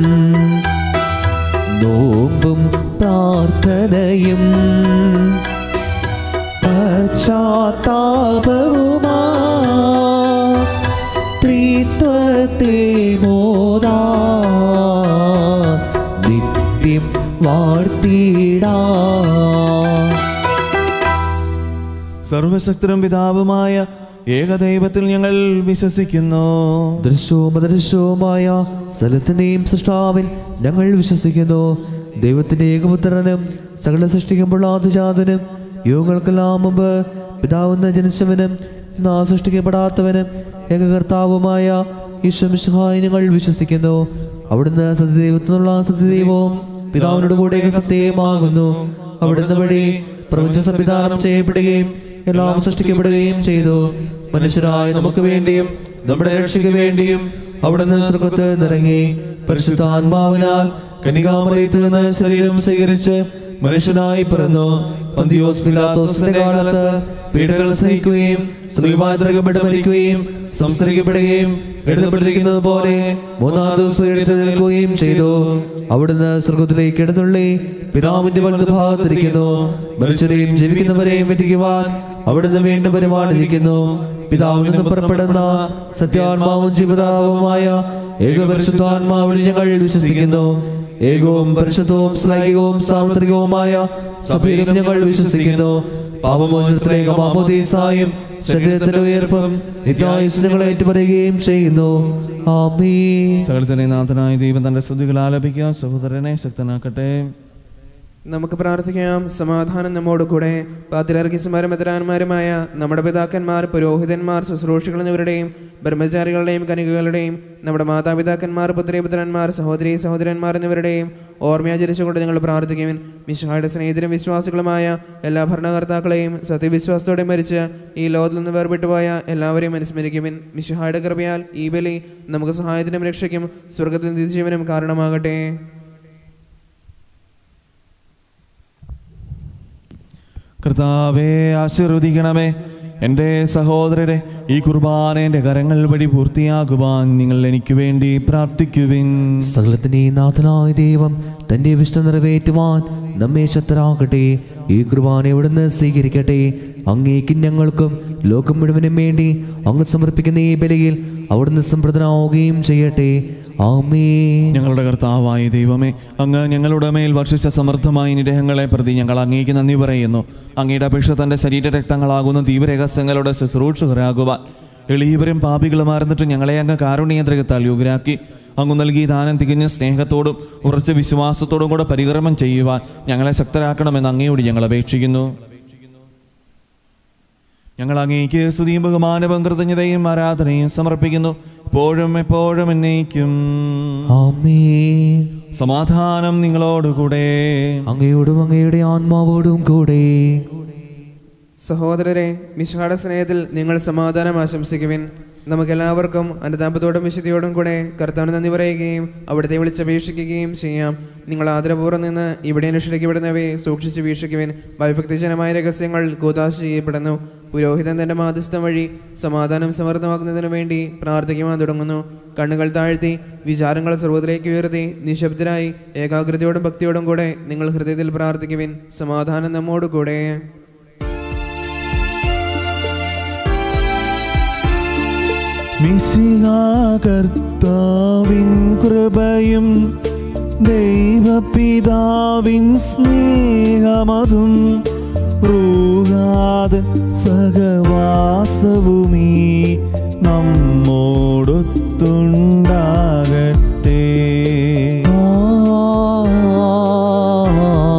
നോമ്പും പ്രാർത്ഥനയും പശ്ചാത്താപവുമാ ത്രിത്വത്തെ മോദാ നിത്യം വാഴ്ത്തിടാ സർവശക്തരും പിതാവുമായ ഏകദൈവത്തിൽ ഞങ്ങൾ വിശ്വസിക്കുന്നു ദൃശ്യവും അദൃശ്യവുമായ സ്ഥലത്തിന്റെയും സൃഷ്ടാവിൽ ഞങ്ങൾ വിശ്വസിക്കുന്നു ദൈവത്തിന്റെ ഏകപുത്രനും സകല സൃഷ്ടിക്കുമ്പോൾ ആദിജാതനും യുഗങ്ങൾക്കെല്ലാം മുമ്പ് പിതാവെന്ന് ജനിച്ചവനും നാ സൃഷ്ടിക്കപ്പെടാത്തവനും ഏകകർത്താവുമായ ഈശ്വമിഷഹായി ഞങ്ങൾ വിശ്വസിക്കുന്നു അവിടുന്ന് സത്യദൈവത്തിനുള്ള സത്യദൈവവും പിതാവിനോട് കൂടെ സത്യമാകുന്നു അവിടുന്ന് വഴി പ്രപഞ്ച സംവിധാനം ചെയ്യപ്പെടുകയും എല്ലാം സൃഷ്ടിക്കപ്പെടുകയും ചെയ്തു മനുഷ്യരായ നമുക്ക് വേണ്ടിയും നമ്മുടെ രക്ഷയ്ക്ക് വേണ്ടിയും അവിടുന്ന് സ്വർഗത്ത് നിറങ്ങി പരിശുദ്ധാത്മാവിനാൽ കനികാമറയത്ത് നിന്ന് ശരീരം സ്വീകരിച്ച് മനുഷ്യനായി പിറന്നു പന്തിയോസ് പിലാത്തോസിന്റെ കാലത്ത് പീഡകൾ സഹിക്കുകയും സ്ത്രീവാതൃകപ്പെട്ട് മരിക്കുകയും സംസ്കരിക്കപ്പെടുകയും എഴുതപ്പെട്ടിരിക്കുന്നത് പോലെ മൂന്നാം ദിവസം എഴുതി നിൽക്കുകയും ചെയ്തു അവിടുന്ന് സ്വർഗത്തിലേക്ക് എഴുന്നള്ളി പിതാവിന്റെ വലതുഭാഗത്തിരിക്കുന്നു മനുഷ്യരെയും ജീവിക്കുന്നവരെയും വിധിക്കുവാൻ അവിടുന്ന് വീണ്ടും വരുവാനിരിക്കുന്നു പിതാവിൽ നിന്ന് പുറപ്പെടുന്ന സത്യാത്മാവും ജീവിതാവുമായ ഏകപരിശുദ്ധാത്മാവിൽ ഞങ്ങൾ വിശ്വസിക്കുന്നു ഏകവും പരിശുദ്ധവും ശ്ലൈകികവും സാർവത്രികവുമായ സഭയിലും ഞങ്ങൾ വിശ്വസിക്കുന്നു പാപമോചനത്തിലേക്ക് മാമോദീസായും ശരീരത്തിന്റെ ഉയർപ്പും നിത്യായുസ്നങ്ങൾ ഏറ്റുപറയുകയും ചെയ്യുന്നു ആമീ സകലത്തിലെ നാഥനായ ദൈവം തന്റെ സ്തുതികൾ ആലപിക്കാൻ സഹോദരനെ ശക്തനാക്കട്ടെ നമുക്ക് പ്രാർത്ഥിക്കാം സമാധാനം നമ്മോട് കൂടെ പാതിരാർക്കിസുമാരും മെത്തരാന്മാരുമായ നമ്മുടെ പിതാക്കന്മാർ പുരോഹിതന്മാർ ശുശ്രൂഷികൾ എന്നിവരുടെയും ബ്രഹ്മചാരികളുടെയും കനികകളുടെയും നമ്മുടെ മാതാപിതാക്കന്മാർ പുത്രിപുത്രന്മാർ സഹോദരി സഹോദരന്മാർ എന്നിവരുടെയും ഓർമ്മയാചരിച്ചുകൊണ്ട് ഞങ്ങൾ പ്രാർത്ഥിക്കുവിൻ മിശുഹായുടെ സ്നേഹിതരും വിശ്വാസികളുമായ എല്ലാ ഭരണകർത്താക്കളെയും സത്യവിശ്വാസത്തോടെ മരിച്ച് ഈ ലോകത്തിൽ നിന്ന് വേർപെട്ടു പോയ എല്ലാവരെയും അനുസ്മരിക്കുവിൻ മിശുഹായുടെ കൃപയാൽ ഈ ബലി നമുക്ക് സഹായത്തിനും രക്ഷയ്ക്കും സ്വർഗത്തിൽ നിത്യജീവനും കാരണമാകട്ടെ കർത്താവെ ആശീർവദിക്കണമേ എൻ്റെ സഹോദരരെ ഈ കുർബാന എൻ്റെ കരങ്ങൾ വഴി പൂർത്തിയാകുവാൻ നിങ്ങൾ എനിക്ക് വേണ്ടി പ്രാർത്ഥിക്കുവിൻ സകലത്തിന്റെ നാഥനായ ദൈവം തന്റെ വിഷ്ണു നിറവേറ്റുവാൻ നമ്മെ ശക്തരാക്കട്ടെ ഈ കുർബാന ഇവിടുന്ന് സ്വീകരിക്കട്ടെ അങ്ങേക്കും ഞങ്ങൾക്കും ലോകം മുഴുവനും വേണ്ടി അങ്ങ് സമർപ്പിക്കുന്ന ഈ ബലിയിൽ അവിടുന്ന് സംപ്രദനാവുകയും ചെയ്യട്ടെ ആമേ ഞങ്ങളുടെ കർത്താവായ ദൈവമേ അങ്ങ് ഞങ്ങളുടെ മേൽ വർഷിച്ച സമൃദ്ധമായ നിരഹങ്ങളെ പ്രതി ഞങ്ങൾ അങ്ങേക്ക് നന്ദി പറയുന്നു അങ്ങയുടെ അപേക്ഷ തൻ്റെ ശരീരരക്തങ്ങളാകുന്ന ദീപരഹസ്യങ്ങളുടെ ശുശ്രൂഷകരാകുവാൻ എളിയവരും പാപികളുമാർന്നിട്ട് ഞങ്ങളെ അങ്ങ് കാരുണ്യദ്രകത്താൽ യോഗ്യരാക്കി അങ്ങ് നൽകിയ ദാനം തികഞ്ഞ സ്നേഹത്തോടും ഉറച്ച വിശ്വാസത്തോടും കൂടെ പരികർമ്മം ചെയ്യുവാൻ ഞങ്ങളെ ശക്തരാക്കണമെന്ന് അങ്ങയോട് ഞങ്ങൾ അപേക്ഷിക്കുന്നു ഞങ്ങൾ അങ്ങേക്ക് സ്തുതിയും ബഹുമാനവും കൃതജ്ഞതയും ആരാധനയും സമർപ്പിക്കുന്നു എപ്പോഴും എപ്പോഴും എന്നേക്കും ആമേ സമാധാനം നിങ്ങളോടുകൂടെ അങ്ങയോടും അങ്ങയുടെ ആത്മാവോടും കൂടെ സഹോദരരെ മിശാട സ്നേഹത്തിൽ നിങ്ങൾ സമാധാനം ആശംസിക്കുവിൻ നമുക്കെല്ലാവർക്കും അനുതാപത്തോടും വിശുദ്ധിയോടും കൂടെ കർത്താവിന് നന്ദി പറയുകയും അവിടുത്തെ വിളിച്ചപേക്ഷിക്കുകയും ചെയ്യാം നിങ്ങൾ ആദരപൂർവ്വം നിന്ന് ഇവിടെ അനുഷ്ഠിക്കപ്പെടുന്നവയെ സൂക്ഷിച്ച് വീക്ഷിക്കുവിൻ ഭയഭക്തിജനമായ രഹസ്യങ്ങൾ കൂതാശ ചെയ്യപ്പെടുന്നു പുരോഹിതൻ തന്റെ മാധ്യസ്ഥം വഴി സമാധാനം സമൃദ്ധമാക്കുന്നതിനു വേണ്ടി പ്രാർത്ഥിക്കുവാൻ തുടങ്ങുന്നു കണ്ണുകൾ താഴ്ത്തി വിചാരങ്ങൾ സർവ്വത്തിലേക്ക് ഉയർത്തി നിശബ്ദരായി ഏകാഗ്രതയോടും ഭക്തിയോടും കൂടെ നിങ്ങൾ ഹൃദയത്തിൽ പ്രാർത്ഥിക്കുവിൻ സമാധാനം നമ്മോട് കൂടെ മിശിഹാകർത്താവിൻ കൃപയും ദൈവപിതാവിൻ സ്നേഹമതും റൂഹാദൻ സഹവാസവുമീ നമ്മോടൊത്തുണ്ടാകട്ടെ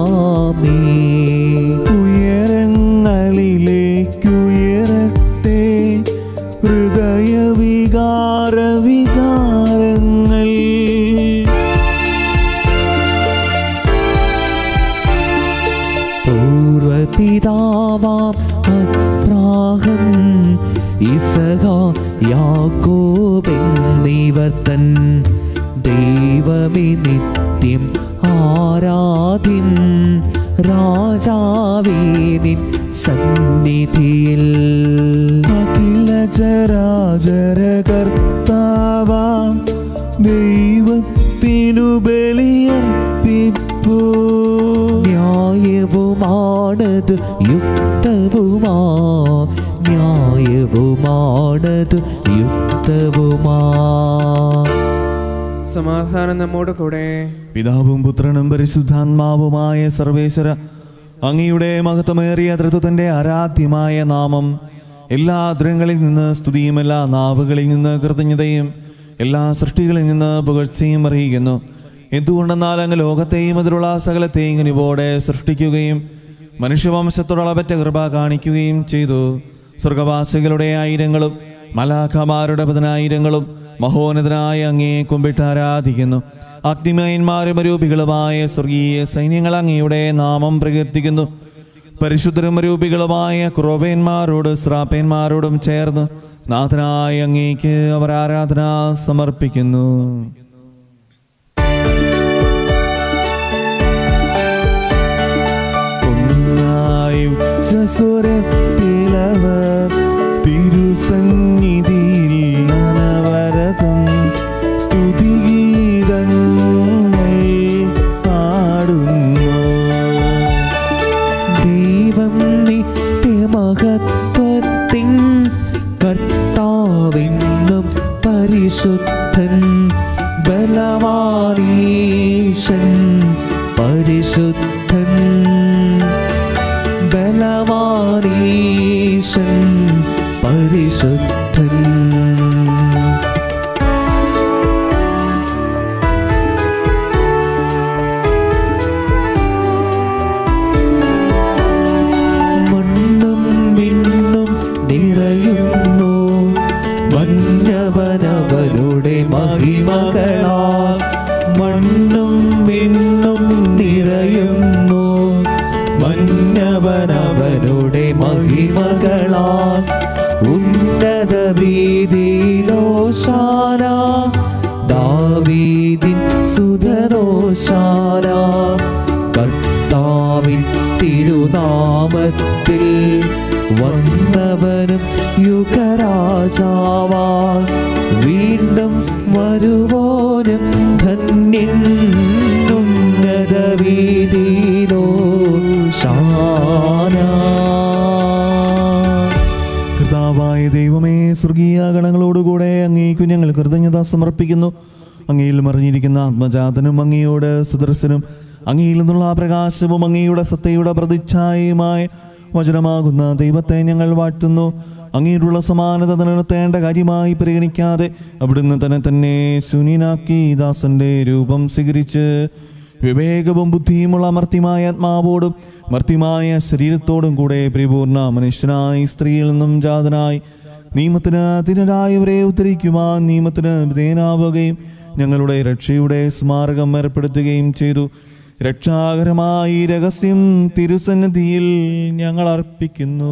ആമേ ഉയരങ്ങളിലേക്കുയരട്ടെ ഇസഹ യാക്കോബെന്നിവർ തൻ ദൈവമേ നിത്യം ആരാധിൻ രാജാവേ നിൻ സന്നിധിയിൽ അഖില ചരാചര കർത്താവാം ദൈവത്തിനു ബലിയർപ്പിപ്പൂ ന്യായവുമാണത് യുക്തവുമാ ന്യായവുമാണത് യുക്തവുമാ സമാധാനം നമ്മോട് കൂടെ പിതാവും പുത്രനും പരിശുദ്ധാത്മാവുമായ സർവേശ്വര അങ്ങയുടെ മഹത്വമേറിയ തൃത്വത്തിന്റെ ആരാധ്യമായ നാമം എല്ലാ അദ്രങ്ങളിൽ നിന്ന് സ്തുതിയും എല്ലാ നാവുകളിൽ നിന്ന് കൃതജ്ഞതയും എല്ലാ സൃഷ്ടികളിൽ നിന്ന് പുകഴ്ചയും അറിയിക്കുന്നു എന്തുകൊണ്ടെന്നാൽ അങ്ങ് ലോകത്തെയും അതിലുള്ള സകലത്തെയും കനിവോടെ സൃഷ്ടിക്കുകയും മനുഷ്യവംശത്തോടളപറ്റ കൃപ കാണിക്കുകയും ചെയ്തു സ്വർഗവാസികളുടെ ആയിരങ്ങളും മലാഖമാരുടെ പതിനായിരങ്ങളും മഹോന്നതനായ അങ്ങേ കുമ്പിട്ട് ആരാധിക്കുന്നു അഗ്നിമയന്മാരും രൂപികളുമായ സ്വർഗീയ സൈന്യങ്ങൾ അങ്ങയുടെ നാമം പ്രകീർത്തിക്കുന്നു പരിശുദ്ധരും രൂപികളുമായ ക്രോവേന്മാരോട് ശ്രാപ്പേന്മാരോടും ചേർന്ന് നാഥനായ അങ്ങേക്ക് അവർ ആരാധന സമർപ്പിക്കുന്നു ഒന്നായി ഉച്ചസ്വരത്തിലവർ തിരുസന്നിധിയിൽ അനവരതം സ്തുതിഗീതങ്ങൾ പാടുന്നു ദൈവം നിത്യമഹത്വത്തിൻ കർത്താവെന്നും പരിശുദ്ധൻ ബലവാനീശൻ പരിശുദ്ധൻ ബലവാനീശൻ പരിശുദ്ധൻ മണ്ണും വിണ്ണും നിറയുന്നു മഞ്ഞവനവരുടെ മഹിമകളാൽ മണ്ണും വിണ്ണും നിറയുന്നു മഞ്ഞവനവരുടെ മഹിമകളാൽ ഉന്നത വീതിയിലോശാന ദാവീദിൻ സുധരോശാന കർത്താവിൻ തിരുനാമത്തിൽ വന്നവനും യുഗരാജാവാൻ വീണ്ടും വരുവോനും ധന്യൻ ഉന്നത വീതിയിലോ ശാന കർത്താവായ ദൈവമേ സ്വർഗീയ ഗണങ്ങളോടുകൂടെ അങ്ങേക്കു ഞങ്ങൾ കൃതജ്ഞത സമർപ്പിക്കുന്നു അങ്ങയിൽ മറിഞ്ഞിരിക്കുന്ന ആത്മജാതനും അങ്ങയോട് സുദർശനും അങ്ങയിൽ നിന്നുള്ള പ്രകാശവും അങ്ങയുടെ സത്തയുടെ പ്രതിച്ഛായയുമായ വചനമാകുന്ന ദൈവത്തെ ഞങ്ങൾ വാഴ്ത്തുന്നു അങ്ങേരുള്ള സമാനത നിലനിർത്തേണ്ട കാര്യമായി പരിഗണിക്കാതെ അവിടുന്ന് തന്നെ തന്നെ ശൂന്യനാക്കി ദാസന്റെ രൂപം സ്വീകരിച്ച് വിവേകവും ബുദ്ധിയുമുള്ള മർത്യമായ ആത്മാവോടും മർത്യമായ ശരീരത്തോടും കൂടെ പരിപൂർണ മനുഷ്യനായി സ്ത്രീയിൽ നിന്നും ജാതനായി നിയമത്തിന് അതിനരായവരെ ഉദ്ധരിക്കുവാൻ നിയമത്തിന് വിധേയനാവുകയും ഞങ്ങളുടെ രക്ഷയുടെ സ്മാരകം ഏർപ്പെടുത്തുകയും ചെയ്തു രക്ഷാകരമായി രഹസ്യം തിരുസന്നിധിയിൽ ഞങ്ങൾ അർപ്പിക്കുന്നു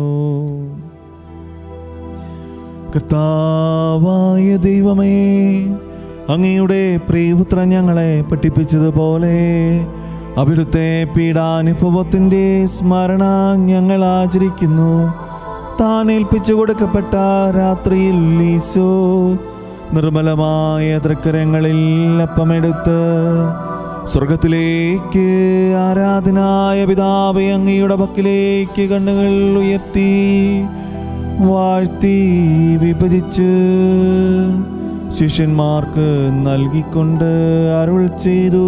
കർത്താവായ ദൈവമേ അങ്ങയുടെ പ്രിയപുത്രൻ ഞങ്ങളെ പഠിപ്പിച്ചതുപോലെ അവിടുത്തെ പീഡാനുഭവത്തിൻ്റെ സ്മരണ ഞങ്ങൾ ആചരിക്കുന്നു താൻ ഏൽപ്പിച്ചു കൊടുക്കപ്പെട്ട രാത്രിയിൽ ഈശോ നിർമ്മലമായ തൃക്കരങ്ങളിൽ അപ്പമെടുത്ത് സ്വർഗത്തിലേക്ക് ആരാധനായ പിതാവെ അങ്ങയുടെ പക്കിലേക്ക് കണ്ണുകൾ ഉയർത്തി വാഴ്ത്തി വിഭജിച്ച് ശിഷ്യന്മാർക്ക് നൽകിക്കൊണ്ട് അരുൾ ചെയ്തു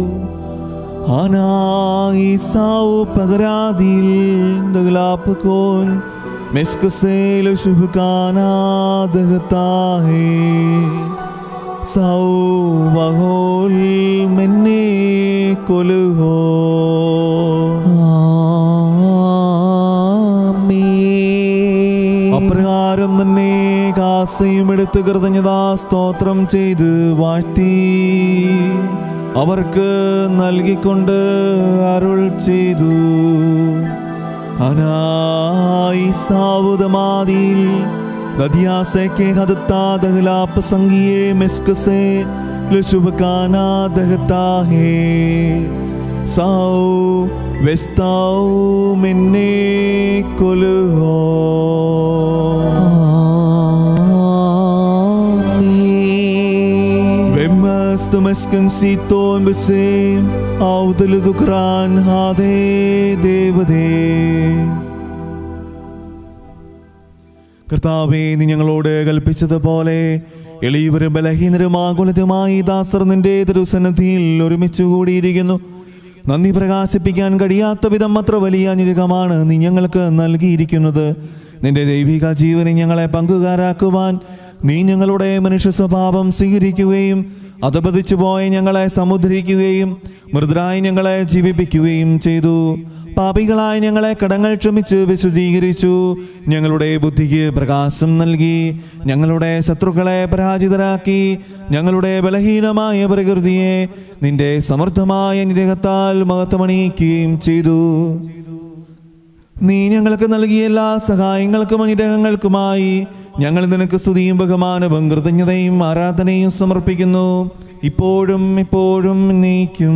ആനായിസാവു പകരാതിൽ ദഗ്ലാപ്പ് കോൻ മെസ്കുസേലു ശുഭകാനാദഹത്താഹേ സൗ വഹോൽ മെന്നെ കൊലുഹോ അപ്രകാരം തന്നെ കാസയും എടുത്ത് കൃതജ്ഞതാ സ്തോത്രം ചെയ്ത് വാഴ്ത്തി അവർക്ക് നൽകിക്കൊണ്ട് അരുൾ ചെയ്തു അനായി സാവുതമാതിയിൽ गदियासे के हदता दहलाप संगिए मिस्क से ले शुभ काना दहता है साओ वेस्ताओ मिन्ने कुल हो ആമേൻ. Vemmas tumaskan sito embase audal dukran hade devade കർത്താവേ നീ ഞങ്ങളോട് കൽപ്പിച്ചതുപോലെ എളിയവരും ബലഹീനരും ആകുലതുമായി ദാസർ നിന്റെ തിരുസന്നിധിയിൽ ഒരുമിച്ച് കൂടിയിരിക്കുന്നു നന്ദി പ്രകാശിപ്പിക്കാൻ കഴിയാത്ത വിധം അത്ര വലിയ അനുരകമാണ് നീ ഞങ്ങൾക്ക് നൽകിയിരിക്കുന്നത് നിന്റെ ദൈവിക ജീവനെ ഞങ്ങളെ പങ്കുകാരാക്കുവാൻ നീ ഞങ്ങളുടെ മനുഷ്യ സ്വഭാവം സ്വീകരിക്കുകയും അധപതിച്ചു പോയ ഞങ്ങളെ സമുദ്രിക്കുകയും മൃദുരായി ഞങ്ങളെ ജീവിപ്പിക്കുകയും ചെയ്തു പാപികളായ ഞങ്ങളെ കടങ്ങൾ ക്ഷമിച്ച് വിശുദ്ധീകരിച്ചു ഞങ്ങളുടെ ബുദ്ധിക്ക് പ്രകാശം നൽകി ഞങ്ങളുടെ ശത്രുക്കളെ പരാജിതരാക്കി ഞങ്ങളുടെ ബലഹീനമായ പ്രകൃതിയെ നിന്റെ സമൃദ്ധമായ നിരകത്താൽ മഹത്വമണിയിക്കുകയും ചെയ്തു നീ ഞങ്ങൾക്ക് നൽകിയ എല്ലാ സഹായങ്ങൾക്കും അനുഗ്രഹങ്ങൾക്കുമായി ഞങ്ങൾ നിനക്ക് സ്തുതിയും ബഹുമാനവും കൃതജ്ഞതയും ആരാധനയും സമർപ്പിക്കുന്നു ഇപ്പോഴും ഇപ്പോഴും നീക്കും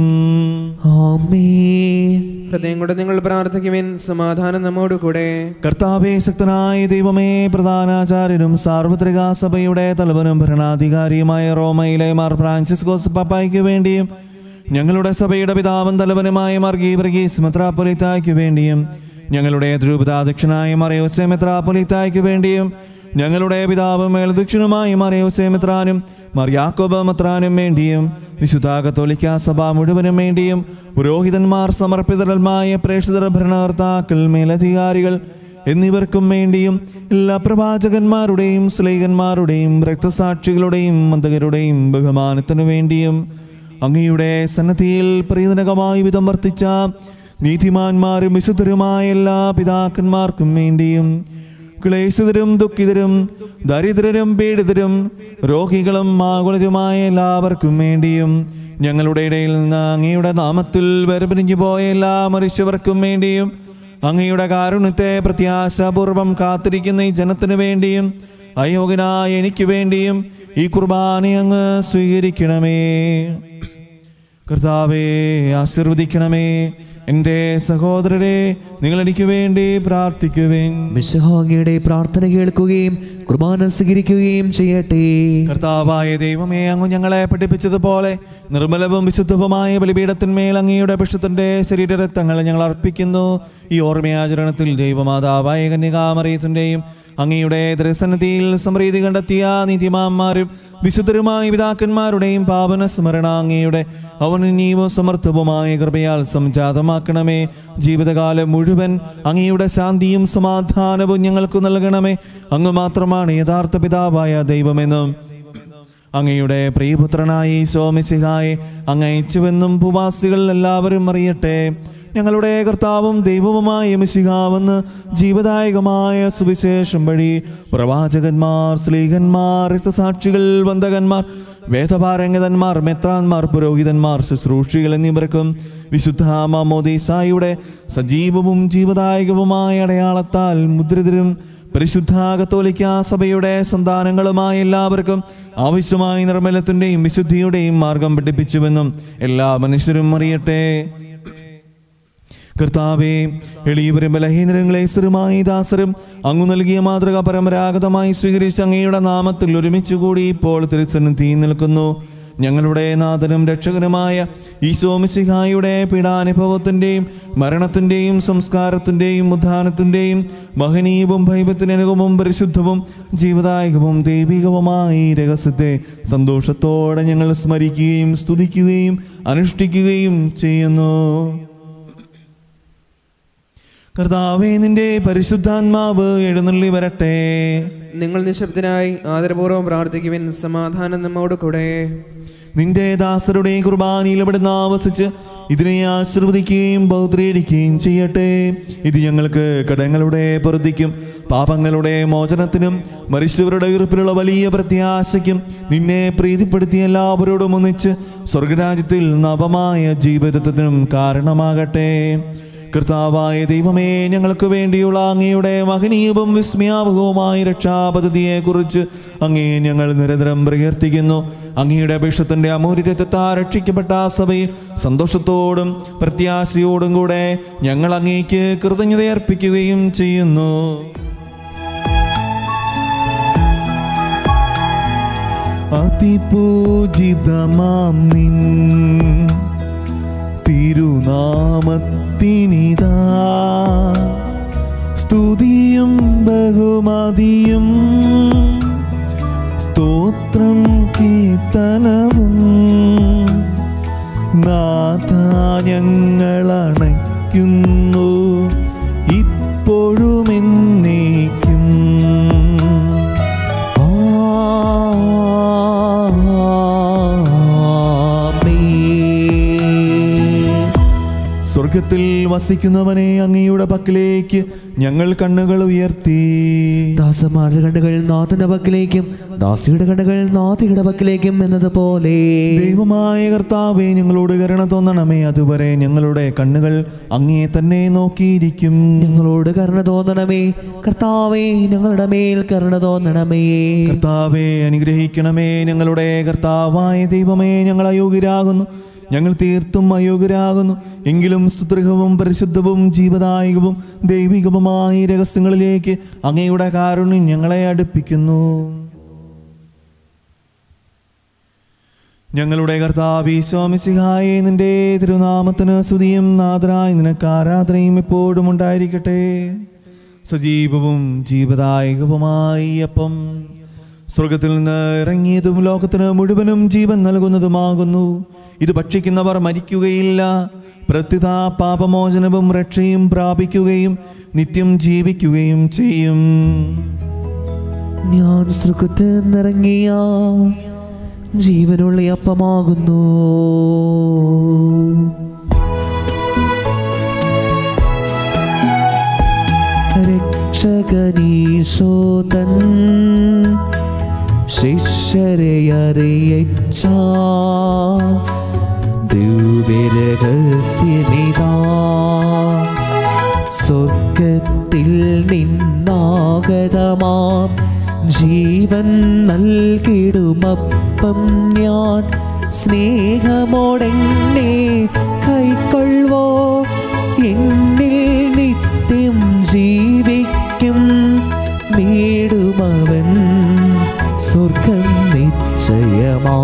ആമേൻ. ഹൃദയം കൊണ്ട് നിങ്ങൾ പ്രാർത്ഥിക്കുവിൻ സമാധാനം നമ്മോട് കൂടെ കർത്താവെ ശക്തനായ ദൈവമേ പ്രധാനാചാര്യനും സാർവത്രിക സഭയുടെ തലവനും ഭരണാധികാരിയുമായ റോമയിലെ മാർ ഫ്രാൻസിസ്കോസ് പാപ്പായ്ക്ക് വേണ്ടിയും ഞങ്ങളുടെ സഭയുടെ പിതാവും തലവനുമായ മാർ ഗീവർഗീസ് മെത്രാപ്പൊലിത്തായ്ക്ക് വേണ്ടിയും ഞങ്ങളുടെ ധ്രുപതാധ്യക്ഷനായ മറിയോസെ മെത്രാപ്പൊലിത്തായ്ക്ക് വേണ്ടിയും ഞങ്ങളുടെ പിതാവും മേൽദക്ഷിണുമായ മറിയോസെ മെത്രാനും മറിയാക്കോബ മെത്രാനും വേണ്ടിയും വിശുദ്ധ കത്തോലിക്ക സഭ മുഴുവനും വേണ്ടിയും പുരോഹിതന്മാർ സമർപ്പിതരന്മായ പ്രേക്ഷിതർ ഭരണകർത്താക്കൾ മേലധികാരികൾ എന്നിവർക്കും വേണ്ടിയും എല്ലാ പ്രവാചകന്മാരുടെയും സ്ലൈകന്മാരുടെയും രക്തസാക്ഷികളുടെയും മന്ദകരുടെയും ബഹുമാനത്തിനു വേണ്ടിയും അങ്ങയുടെ സന്നദ്ധിയിൽ പ്രീതനകമായി വിധം വർത്തിച്ച നീതിമാന്മാരും വിശുദ്ധരുമായ എല്ലാ പിതാക്കന്മാർക്കും വേണ്ടിയും ക്ലേശിതരും ദുഃഖിതരും ദരിദ്രരും പീഡിതരും രോഗികളും ആകുലരുമായ എല്ലാവർക്കും വേണ്ടിയും ഞങ്ങളുടെ ഇടയിൽ നിന്ന് അങ്ങയുടെ നാമത്തിൽ വേർപിരിഞ്ഞു പോയ എല്ലാ മനുഷ്യവർക്കും വേണ്ടിയും അങ്ങയുടെ കാരുണ്യത്തെ പ്രത്യാശാപൂർവം കാത്തിരിക്കുന്ന ഈ ജനത്തിനു വേണ്ടിയും അയോഗ്യനായ എനിക്ക് വേണ്ടിയും ഈ കുർബാന അങ്ങ് സ്വീകരിക്കണമേ കർത്താവെ ആശീർവദിക്കണമേ എൻ്റെ സഹോദരരെ നിങ്ങൾ എനിക്ക് വേണ്ടി പ്രാർത്ഥിക്കുവേൻ മിശിഹാങ്ങിയുടെ പ്രാർത്ഥന കേൾക്കുകയും കുർബാന സ്വീകരിക്കുകയും ചെയ്യട്ടെ കർത്താവായ ദൈവമേ അങ്ങ് ഞങ്ങളെ പഠിപ്പിച്ചതുപോലെ നിർമ്മലവും വിശുദ്ധവുമായ ബലിപീഠത്തിന്മേൽ അങ്ങയുടെ പശുത്തിന്റെ ശരീരരക്തങ്ങൾ ഞങ്ങൾ അർപ്പിക്കുന്നു ഈ ഓർമ്മയാചരണത്തിൽ ദൈവമാതാവായ കന്യകാമറിയത്തിൻ്റെയും അങ്ങയുടെ ദൃസന്നതിയിൽ സമൃദ്ധി കണ്ടെത്തിയ നീതിമാന്മാരും വിശുദ്ധരുമായ പിതാക്കന്മാരുടെയും പാവന സ്മരണ അങ്ങയുടെ അവനീയവും സമർത്ഥവുമായ കൃപയാൽ സംജാതമാക്കണമേ ജീവിതകാലം മുഴുവൻ അങ്ങയുടെ ശാന്തിയും സമാധാനവും ഞങ്ങൾക്ക് നൽകണമേ അങ്ങ് മാത്രമാണ് യഥാർത്ഥ പിതാവായ ദൈവമെന്നും അങ്ങയുടെ പ്രിയപുത്രനായ ഈശോമിസിഹായെ അങ്ങ് അയച്ചുവെന്നും ഭൂവാസികൾ എല്ലാവരും അറിയട്ടെ ഞങ്ങളുടെ കർത്താവും ദൈവവുമായ മിശിഹാവെന്ന് ജീവദായകമായ സുവിശേഷം വഴി പ്രവാചകന്മാർ സ്ലീഹന്മാർ രക്തസാക്ഷികൾ വന്ദകന്മാർ വേദപാരംഗതന്മാർ മെത്രാന്മാർ പുരോഹിതന്മാർ ശുശ്രൂഷികൾ എന്നിവർക്കും വിശുദ്ധ മാമോദീസായുടെ സജീവവും ജീവദായകവുമായ അടയാളത്താൽ മുദ്രിതരും പരിശുദ്ധ കത്തോലിക്ക സഭയുടെ സന്താനങ്ങളുമായ എല്ലാവർക്കും ആവശ്യമായ നിർമ്മലത്തിൻ്റെയും വിശുദ്ധിയുടെയും മാർഗം പഠിപ്പിച്ചുവെന്നും എല്ലാ മനുഷ്യരും അറിയട്ടെ കർത്താവെ എളിയവരും ബലഹീനരും ക്ലേശരുമായി ദാസരും അങ്ങു നൽകിയ മാതൃക പരമ്പരാഗതമായി സ്വീകരിച്ച് അങ്ങയുടെ നാമത്തിൽ ഒരുമിച്ച് കൂടി ഇപ്പോൾ തിരുസന്നിധി നിൽക്കുന്നു ഞങ്ങളുടെ നാഥനും രക്ഷകനുമായ ഈശോമിസിഹായുടെ പീഡാനുഭവത്തിൻ്റെയും മരണത്തിൻ്റെയും സംസ്കാരത്തിൻ്റെയും ഉദ്ധാനത്തിൻ്റെയും മഹനീയവും ഭൈവത്തിനനുഗവും പരിശുദ്ധവും ജീവദായകവും ദൈവികവുമായ ഈ രഹസ്യത്തെ സന്തോഷത്തോടെ ഞങ്ങൾ സ്മരിക്കുകയും സ്തുതിക്കുകയും അനുഷ്ഠിക്കുകയും ചെയ്യുന്നു കർത്താവേ നിന്റെ പരിശുദ്ധാത്മാവ് എഴുന്നള്ളി വരട്ടെ നിങ്ങൾ നിശബ്ദനായി ആദരപൂർവ്വം പ്രാർത്ഥിക്കുവിൻ സമാധാനം നമ്മോട് കൂടെ നിന്റെ ദാസരുടെ കുർബാനയിൽ ഇവിടുന്ന് ആവസിച്ച് ഇതിനെ ആശീർവദിക്കുകയും പൗത്രീകരിക്കുകയും ചെയ്യട്ടെ ഇത് ഞങ്ങൾക്ക് കടങ്ങളുടെ പൊറുതിക്കും പാപങ്ങളുടെ മോചനത്തിനും മരിച്ചവരുടെ ഉയർപ്പിലുള്ള വലിയ പ്രത്യാശയ്ക്കും നിന്നെ പ്രീതിപ്പെടുത്തിയ എല്ലാവരോടും ഒന്നിച്ച് സ്വർഗരാജ്യത്തിൽ നവമായ ജീവിതത്തിനും കാരണമാകട്ടെ കർത്താവായ ദൈവമേ ഞങ്ങൾക്ക് വേണ്ടിയുള്ള അങ്ങയുടെ മഹനീയവും വിസ്മയാവകവുമായ രക്ഷാപദ്ധതിയെക്കുറിച്ച് അങ്ങേ ഞങ്ങൾ നിരന്തരം പ്രകീർത്തിക്കുന്നു അങ്ങയുടെ അപേക്ഷത്തിന്റെ അമൂല്യത്വത്താ രക്ഷിക്കപ്പെട്ട ആ സഭയിൽ സന്തോഷത്തോടും പ്രത്യാശയോടും കൂടെ ഞങ്ങൾ അങ്ങേക്ക് കൃതജ്ഞതയർപ്പിക്കുകയും ചെയ്യുന്നു അതിപൂജിതമാം നിൻ തിരുനാമത്തിനിതാ സ്തുതിയും ബഹുമതിയും സ്തോത്രം കീർത്തനവും നാഥ ഞങ്ങളണയ്ക്കുന്നു ഇപ്പോഴും എന്നേക്കും ആമേൻ. സ്വർഗത്തിൽ വസിക്കുന്നവനെ അങ്ങയുടെ പക്കലേക്ക് ഞങ്ങൾ കണ്ണുകൾ ഉയർത്തി ദാസന്മാരുടെ കണ്ണുകൾ നാഥന്റെ പക്കലേക്കും ദാസിയുടെ കണ്ണുകൾ നാഥിയുടെ പക്കലേക്കും എന്നതുപോലെ ദൈവമായ കർത്താവെ ഞങ്ങളോട് കരുണ തോന്നണമേ അതുവരെ ഞങ്ങളുടെ കണ്ണുകൾ അങ്ങേ തന്നെ നോക്കിയിരിക്കും ഞങ്ങളോട് കരുണ തോന്നണമേ കർത്താവേ ഞങ്ങളുടെ മേൽ കരുണ തോന്നണമേ കർത്താവെ അനുഗ്രഹിക്കണമേ ഞങ്ങളുടെ കർത്താവായ ദൈവമേ ഞങ്ങൾ അയോഗ്യരാകുന്നു ഞങ്ങൾ തീർത്തും അയോഗ്യരാകുന്നു എങ്കിലും സ്തുതൃഹവും പരിശുദ്ധവും ജീവദായകവും ദൈവികവുമായ രഹസ്യങ്ങളിലേക്ക് അങ്ങയുടെ കാരുണ്യം ഞങ്ങളെ അടുപ്പിക്കുന്നു ഞങ്ങളുടെ കർത്താവ് സ്വാമിസിഹായെ നിന്റെ തിരുനാമത്തിന് സ്തുതിയും നാദരായി നിനക്ക് ആരാധനയും എപ്പോഴും ഉണ്ടായിരിക്കട്ടെ സജീവവും ജീവദായകവുമായി അപ്പം സ്വർഗത്തിൽ നിന്ന് ഇറങ്ങിയതും ലോകത്തിന് മുഴുവനും ജീവൻ നൽകുന്നതുമാകുന്നു ഇത് ഭക്ഷിക്കുന്നവർ മരിക്കുകയില്ല പ്രത്യുത പാപമോചനവും രക്ഷയും പ്രാപിക്കുകയും നിത്യം ജീവിക്കുകയും ചെയ്യും ഞാൻ സുഖത്ത് നിറങ്ങിയ ജീവനുള്ള അപ്പമാകുന്നു രക്ഷകനീശോതൻ ശിഷ്യരെ അറിയിച്ച ദിവ്യരഹസ്യമിതാ സ്വർഗത്തിൽ നിന്നാഗതമാം ജീവൻ നൽകിടുമപ്പം ഞാൻ സ്നേഹമോടെന്നെ കൈക്കൊള്ളുവോ എന്നിൽ നിത്യം ജീവിക്കും നേടുമവൻ സ്വർഗം നിശ്ചയമാ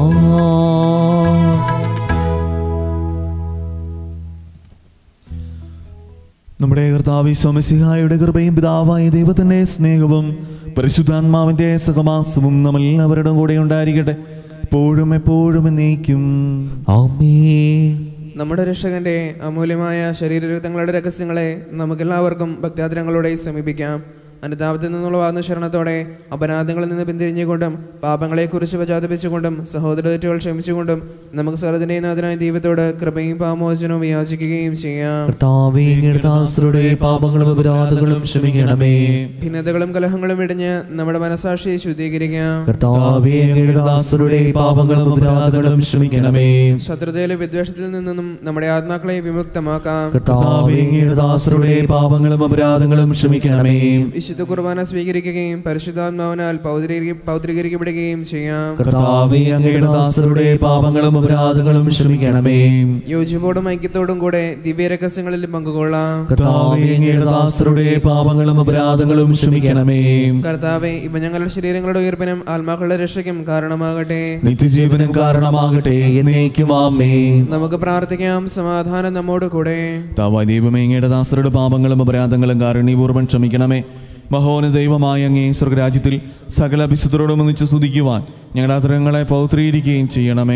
നമ്മുടെ കർത്താവ് സ്വാമിസിഹായുടെ കൃപയും പിതാവായ ദൈവത്തിന്റെ സ്നേഹവും പരിശുദ്ധാത്മാവിന്റെ സഹവാസവും നമ്മൾ എല്ലാവരുടെ കൂടെ ഉണ്ടായിരിക്കട്ടെ എപ്പോഴും എപ്പോഴും എന്നേക്കും ആമേ നമ്മുടെ രക്ഷകന്റെ അമൂല്യമായ ശരീരരക്തങ്ങളുടെ രഹസ്യങ്ങളെ നമുക്കെല്ലാവർക്കും ഭക്താദരങ്ങളോടെ സമീപിക്കാം അനുതാപത്തിൽ നിന്നുള്ള വാർന്ന ശരണത്തോടെ അപരാധങ്ങളിൽ നിന്ന് പിന്തിരിഞ്ഞുകൊണ്ടും പാപങ്ങളെക്കുറിച്ച് പശ്ചാത്തപിച്ചുകൊണ്ടും സഹോദര തെറ്റുകൾ ക്ഷമിച്ചുകൊണ്ടും നമുക്ക് സർവ്വതിനാഥനായ ദൈവത്തോട് കൃപയും പാമോചനവും യാചിക്കുകയും ചെയ്യാം കർത്താവേ അങ്ങയുടെ ദാസരുടെ പാപങ്ങളും അപരാധങ്ങളും ക്ഷമിക്കണമേ ഭിന്നതകളും കലഹങ്ങളും ഇടിഞ്ഞ് നമ്മുടെ മനസാക്ഷിയെ ശുദ്ധീകരിക്കാം കർത്താവേ അങ്ങയുടെ ദാസരുടെ പാപങ്ങളും അപരാധങ്ങളും ക്ഷമിക്കണമേ ശത്രുതയിലെ വിദ്വേഷത്തിൽ നിന്നും നമ്മുടെ ആത്മാക്കളെ വിമുക്തമാക്കാം കർത്താവേ അങ്ങയുടെ ദാസരുടെ പാപങ്ങളും അപരാധങ്ങളും ക്ഷമിക്കണമേ വിശുദ്ധ കുർബാന സ്വീകരിക്കുകയും പരിശുദ്ധാത്മാവിനാൽ പൗത്രീകരി- പൗത്രീകരിക്കപ്പെടുകയും ചെയ്യാം കർത്താവേ അങ്ങയുടെ ദാസരുടെ പാപങ്ങളും അപരാധങ്ങളും ക്ഷമിക്കണമേ യോജിപ്പോടും ഐക്യത്തോടും കൂടെ ദിവ്യരഹസ്യങ്ങളിൽ പങ്കുകൊള്ളാം കർത്താവേ അങ്ങയുടെ ദാസരുടെ പാപങ്ങളും അപരാധങ്ങളും ക്ഷമിക്കണമേ കർത്താവെ ഇവ ഞങ്ങളുടെ ശരീരങ്ങളുടെ ഉയർപ്പിനും ആത്മാക്കളുടെ രക്ഷയ്ക്കും കാരണമാകട്ടെ നിത്യജീവനം കാരണമാകട്ടെ എന്നേക്കും ആമേ നമുക്ക് പ്രാർത്ഥിക്കാം സമാധാനം നമ്മോട് കൂടെ താവാ ദൈവമേ അങ്ങയുടെ ദാസരുടെ പാപങ്ങളും അപരാധങ്ങളും കാരുണ്യപൂർവ്വം ക്ഷമിക്കണമേ മഹോന ദൈവമായ അങ്ങേ സ്വർഗരാജ്യത്തിൽ സകല വിശുദ്ധരോടും ഒന്നിച്ച് സ്തുതിക്കുവാൻ ഞങ്ങളുടെ അതരങ്ങളെ പൗത്രീകരിക്കുകയും ചെയ്യണമേ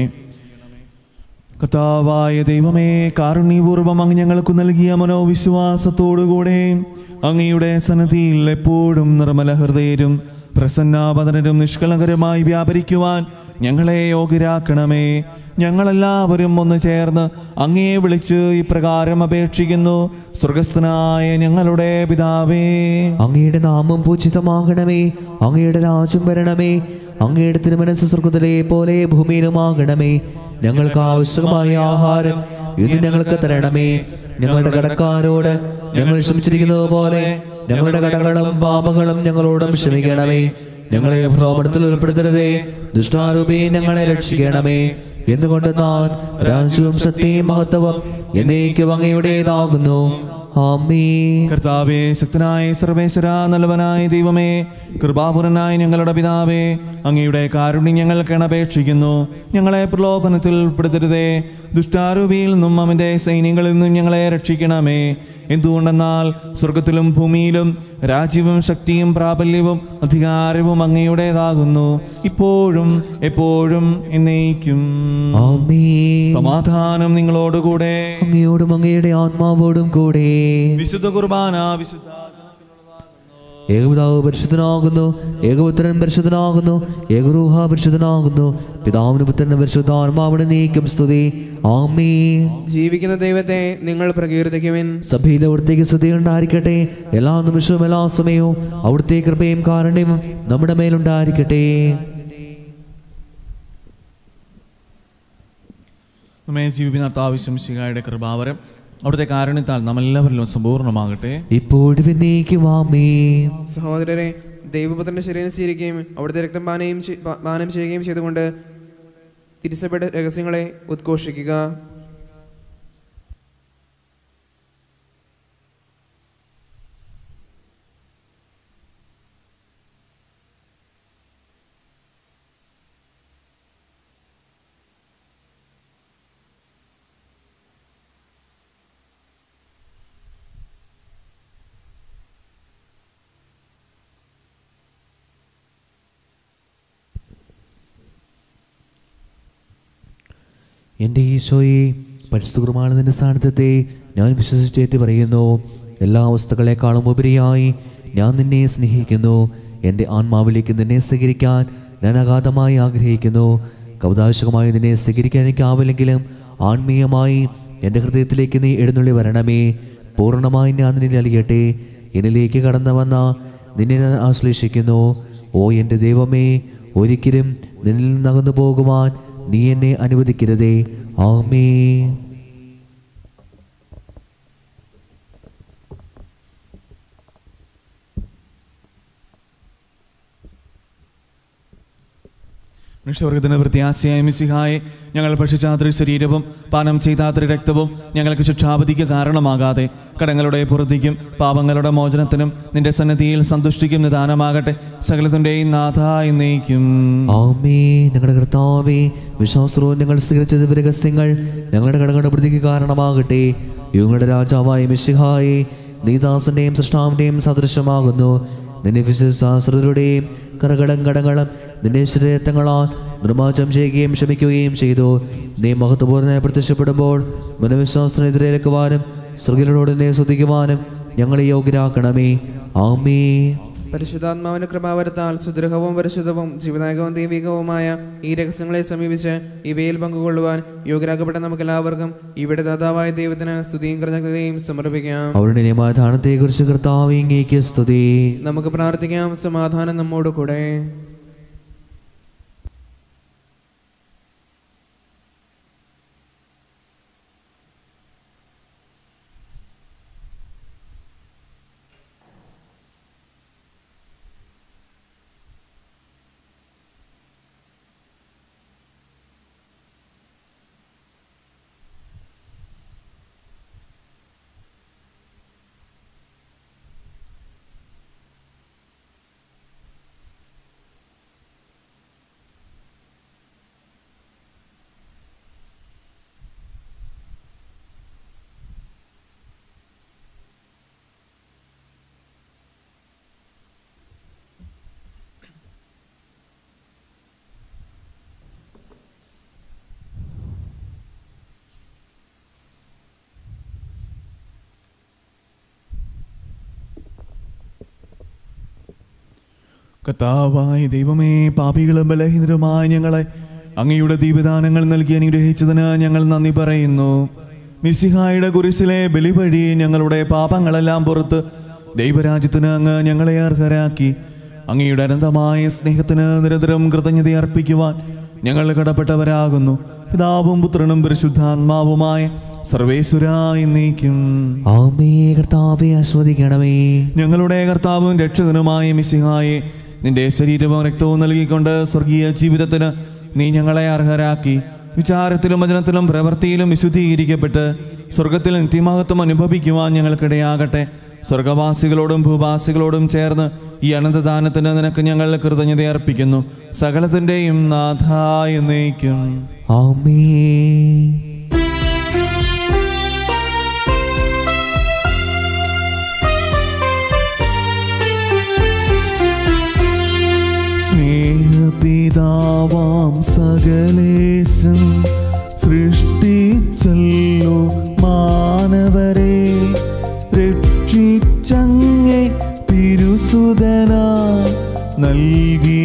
കർത്താവായ ദൈവമേ കാരുണ്യപൂർവ്വം അങ്ങ് ഞങ്ങൾക്ക് നൽകിയ മനോവിശ്വാസത്തോടുകൂടെ അങ്ങയുടെ സന്നദ്ധിയിൽ എപ്പോഴും നിർമ്മല ഹൃദയരും പ്രസന്നാപതനരും നിഷ്കളങ്കരമായി വ്യാപരിക്കുവാൻ ഞങ്ങളെ യോഗ്യരാക്കണമേ ഞങ്ങളെല്ലാവരും ഒന്ന് ചേർന്ന് അങ്ങയെ വിളിച്ച് ഇപ്രകാരം അപേക്ഷിക്കുന്നു സ്വർഗസ്ഥനായ ഞങ്ങളുടെ പിതാവേ അങ്ങയുടെ നാമം പൂജിതമാകണമേ അങ്ങയുടെ രാജ്യം വരണമേ അങ്ങയുടെ തിരുമനസ് സ്വർഗത്തിലെ പോലെ ഭൂമിയിലുമാകണമേ ഞങ്ങൾക്ക് ആവശ്യമായ ആഹാരം ഇത് ഞങ്ങൾക്ക് തരണമേ ഞങ്ങളുടെ കടക്കാരോട് ഞങ്ങൾ ക്ഷമിച്ചിരിക്കുന്നത് പോലെ ഞങ്ങളുടെ കടകളും പാപങ്ങളും ഞങ്ങളോടും ക്ഷമിക്കണമേ ഞങ്ങളെ ഭ്രോപണത്തിൽ ഉൾപ്പെടുത്തരുതേ ദുഷ്ടാരൂപി ഞങ്ങളെ രക്ഷിക്കണമേ എന്തുകൊണ്ട് നാൻ രാജ്യവും ശക്തിയും മഹത്വവും എന്നേക്കും അങ്ങയുടേതാകുന്നു ആമീ കർത്താവേ ശക്തനായ സർവേശ്വര നല്ലവനായ ദൈവമേ കൃപാപുരനായ ഞങ്ങളുടെ പിതാവേ അങ്ങയുടെ കാരുണ്യം ഞങ്ങൾ കിണപേക്ഷിക്കുന്നു ഞങ്ങളെ പ്രലോഭനത്തിൽ ഉൾപ്പെടുത്തരുതേ ദുഷ്ടാരൂപിയിൽ നിന്നും അവൻ്റെ സൈന്യങ്ങളിൽ നിന്നും ഞങ്ങളെ രക്ഷിക്കണമേ എന്തുകൊണ്ടെന്നാൽ സ്വർഗത്തിലും ഭൂമിയിലും രാജ്യവും ശക്തിയും പ്രാബല്യവും അധികാരവും അങ്ങയുടേതാകുന്നു ഇപ്പോഴും എപ്പോഴും എന്നേക്കും ആമീ സമാധാനം നിങ്ങളോടുകൂടെ അങ്ങയോടും അങ്ങയുടെ ആത്മാവോടും കൂടെ വിശുദ്ധ കുർബാന വിശുദ്ധ ഏകപിതാവ് പരിശുദ്ധനാകുന്നു ഏകപുത്രൻ പരിശുദ്ധനാകുന്നു ഏകരൂഹ പരിശുദ്ധനാകുന്നു പിതാവിന് പുത്രന് പരിശുദ്ധാത്മാവിന് നീക്കും സ്തുതി ആമീ ജീവിക്കുന്ന ദൈവത്തെ നിങ്ങൾ പ്രകീർത്തിക്കുവിൻ സഭയിലെ അവിടുത്തേക്ക് സ്തുതി ഉണ്ടായിരിക്കട്ടെ എല്ലാ നിമിഷവും എല്ലാ സമയവും അവിടുത്തെ കൃപയും കാരുണ്യവും നമ്മുടെ മേലുണ്ടായിരിക്കട്ടെ നമ്മെ ജീവിക്കുന്ന ആവശ്യം കൃപാവരം അവിടുത്തെ കാരണത്താൽ നമ്മെല്ലാവരിലും സമ്പൂർണ്ണമാകട്ടെ ഇപ്പോഴും എന്നേക്കും ആമേ സഹോദരരെ ദൈവപുത്രന്റെ ശരീരം സ്വീകരിക്കുകയും അവിടുത്തെ രക്തം പാനയും ചെയ്- പാ- പാനം ചെയ്യുകയും ചെയ്തുകൊണ്ട് തിരിച്ചപ്പെട്ട രഹസ്യങ്ങളെ ഉദ്ഘോഷിക്കുക എൻ്റെ ഈശോയെ പരിശുദ്ധ കുർബാനത്തിൻ്റെ സ്ഥാനത്തെ ഞാൻ വിശ്വസിച്ചേറ്റ് പറയുന്നു എല്ലാ അവസ്ഥകളെക്കാളും ഉപരിയായി ഞാൻ നിന്നെ സ്നേഹിക്കുന്നു എൻ്റെ ആത്മാവിലേക്ക് നിന്നെ സ്വീകരിക്കാൻ ഞാൻ അഗാധമായി ആഗ്രഹിക്കുന്നു കൗതാശകമായി നിന്നെ സ്വീകരിക്കാൻ എനിക്കാവില്ലെങ്കിലും ആത്മീയമായി എൻ്റെ ഹൃദയത്തിലേക്ക് നീ എഴുന്നള്ളി വരണമേ പൂർണ്ണമായി ഞാൻ നിന്നിൽ അലിയട്ടെ എന്നിലേക്ക് കടന്നു വന്ന നിന്നെ ഞാൻ ആശ്ലേഷിക്കുന്നു ഓ എൻ്റെ ദൈവമേ ഒരിക്കലും നിന്നിൽ നിന്നകന്നു പോകുവാൻ നീ എന്നെ അനുവദിക്കരുതേ ആമേ മനുഷ്യവർഗത്തിന് പ്രത്യാശയായ മിസിഹായെ ഞങ്ങൾ ഭക്ഷിച്ചാത്രി ശരീരവും പാനം ചെയ്താത്രി രക്തവും ഞങ്ങൾക്ക് ശിക്ഷാപതിക്ക് കാരണമാകാതെ കടങ്ങളുടെ പുറത്തേക്കും പാപങ്ങളുടെ മോചനത്തിനും നിന്റെ സന്നദ്ധിയിൽ സന്തുഷ്ടിക്കും നിദാനമാകട്ടെ സകലത്തിൻ്റെയും നാഥ എന്നേക്കും ആമേ ഞങ്ങളുടെ കർത്താവേ വിശ്വാസവും ഞങ്ങൾ സ്വീകരിച്ച ദിവരഹസ്യങ്ങൾ ഞങ്ങളുടെ കടകളുടെ പ്രതിക്ക് കാരണമാകട്ടെ യുവങ്ങളുടെ രാജാവായ മിശിഹായെ നീദാസന്റെയും സൃഷ്ടാവിന്റെയും സദൃശമാകുന്നു നിന്നെ വിശ്വാസരുടെയും കറകളും കടങ്ങളും നിന്റെ ശരീരത്തങ്ങളാൽ നിർമ്മാർജ്ജം ചെയ്യുകയും ക്ഷമിക്കുകയും ചെയ്തു നീ മഹത്വപൂർണ്ണമായി പ്രത്യക്ഷപ്പെടുമ്പോൾ മനവിശ്വാസത്തിനെതിരെ നിൽക്കുവാനും സ്ത്രീകളോട് നിന്നെ ശ്രദ്ധിക്കുവാനും ഞങ്ങളെ യോഗ്യരാക്കണമേ ആമേ പരിശുദ്ധാത്മാവിന്റെ കൃപാവരത്താൽ സുദൃഢവും പരിശുദ്ധവും ജീവനായകവും ദൈവികവുമായ ഈ രഹസ്യങ്ങളെ സമീപിച്ച് ഇവയിൽ പങ്കുകൊള്ളുവാൻ യോഗ്യരാക്കപ്പെട്ട നമുക്കെല്ലാവർക്കും ഇവിടെ ദാതാവായ ദൈവത്തിന് സ്തുതിയും കൃതജ്ഞതയും സമർപ്പിക്കാം അവരുടെ നിയമാധാനത്തെക്കുറിച്ച് കർത്താവ് ഇങ്ങേക്ക് സ്തുതി നമുക്ക് പ്രാർത്ഥിക്കാം സമാധാനം നമ്മോട് കൂടെ കർത്താവായ ദൈവമേ പാപികളും ബലഹീനരുമായ ഞങ്ങളെ അങ്ങയുടെ ദീപദാനങ്ങൾ നൽകി അനുഗ്രഹിച്ചതിന് ഞങ്ങൾ നന്ദി പറയുന്നു മിസിഹായുടെ കുരിശിലെ ബലി വഴി ഞങ്ങളുടെ പാപങ്ങളെല്ലാം പുറത്ത് ദൈവരാജ്യത്തിന് അങ്ങ് ഞങ്ങളെ അർഹരാക്കി അങ്ങയുടെ അനന്തമായ സ്നേഹത്തിന് നിരന്തരം കൃതജ്ഞത അർപ്പിക്കുവാൻ ഞങ്ങൾ കടപ്പെട്ടവരാകുന്നു പിതാവും പുത്രനും പരിശുദ്ധാത്മാവുമായ സർവേശ്വരായി നീക്കും ആമേ കർത്താവെ ആസ്വദിക്കണമേ ഞങ്ങളുടെ കർത്താവും രക്ഷകനുമായ മിസിഹായെ നിന്റെ ശരീരവും രക്തവും നൽകിക്കൊണ്ട് സ്വർഗീയ ജീവിതത്തിന് നീ ഞങ്ങളെ അർഹരാക്കി വിചാരത്തിലും വചനത്തിലും പ്രവൃത്തിയിലും വിശുദ്ധീകരിക്കപ്പെട്ട് സ്വർഗത്തിൽ നിത്യമഹത്വം അനുഭവിക്കുവാൻ ഞങ്ങൾക്കിടയാകട്ടെ സ്വർഗവാസികളോടും ഭൂവാസികളോടും ചേർന്ന് ഈ അനന്തദാനത്തിന് നിനക്ക് ഞങ്ങൾ കൃതജ്ഞത അർപ്പിക്കുന്നു സകലത്തിൻ്റെയും നാഥായ നയിക്കും ആമേ സ്നേഹപിതാവാം സകലേശം സൃഷ്ടിച്ചല്ലോ മാനവരെ രക്ഷിച്ചങ്ങെ തിരുസുതന നൽകി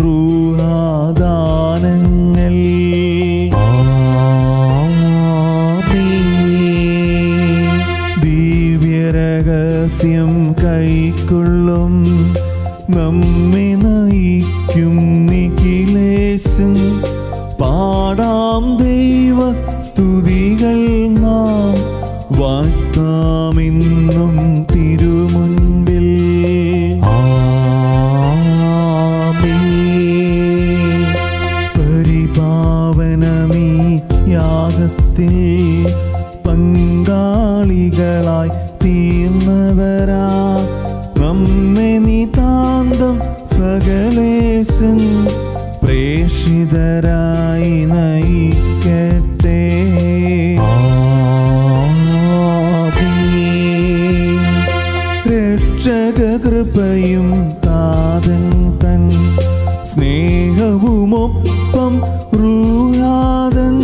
റൂഹാദാനങ്ങൾ ആമേ ദിവ്യരഹസ്യം കൈക്കൊള്ളും നമ്മെ നയിക്കും നിഖിലേശൻ പാടാം ദൈവ സ്തുതികൾ നാം വാഴ്ത്താമെന്നും തിരുമുൻപിൽ ആമേ പരിപാവനമീ യാഗത്തിൽ പങ്കാളികളായി തീർന്നവരാ നമ്മെ നിതാന്തം സകലേശൻ പ്രേഷിതരായി നയിക്കട്ടെ രക്ഷക കൃപയും താതൻ തൻ സ്നേഹവുമൊപ്പം റൂഹാതൻ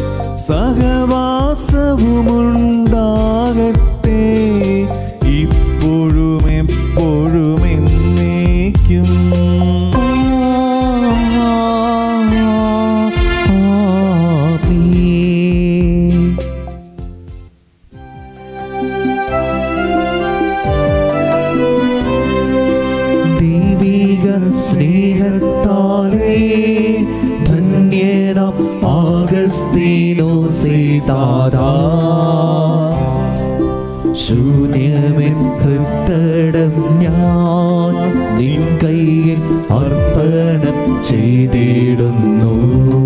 സഹവാസവുമുണ്ടാകട്ടെ ഇപ്പോഴും എപ്പോഴും എന്നേക്കും ആമേ ദൈവിക സ്നേഹത്താലേ ധന്യനം ആഗസ്തീനോ സീതാദാ ശൂന്യമെൻ ഹൃത്തടം ഞാൻ നിൻ കയ്യിൽ അർപ്പണം ചെയ്തിടുന്നു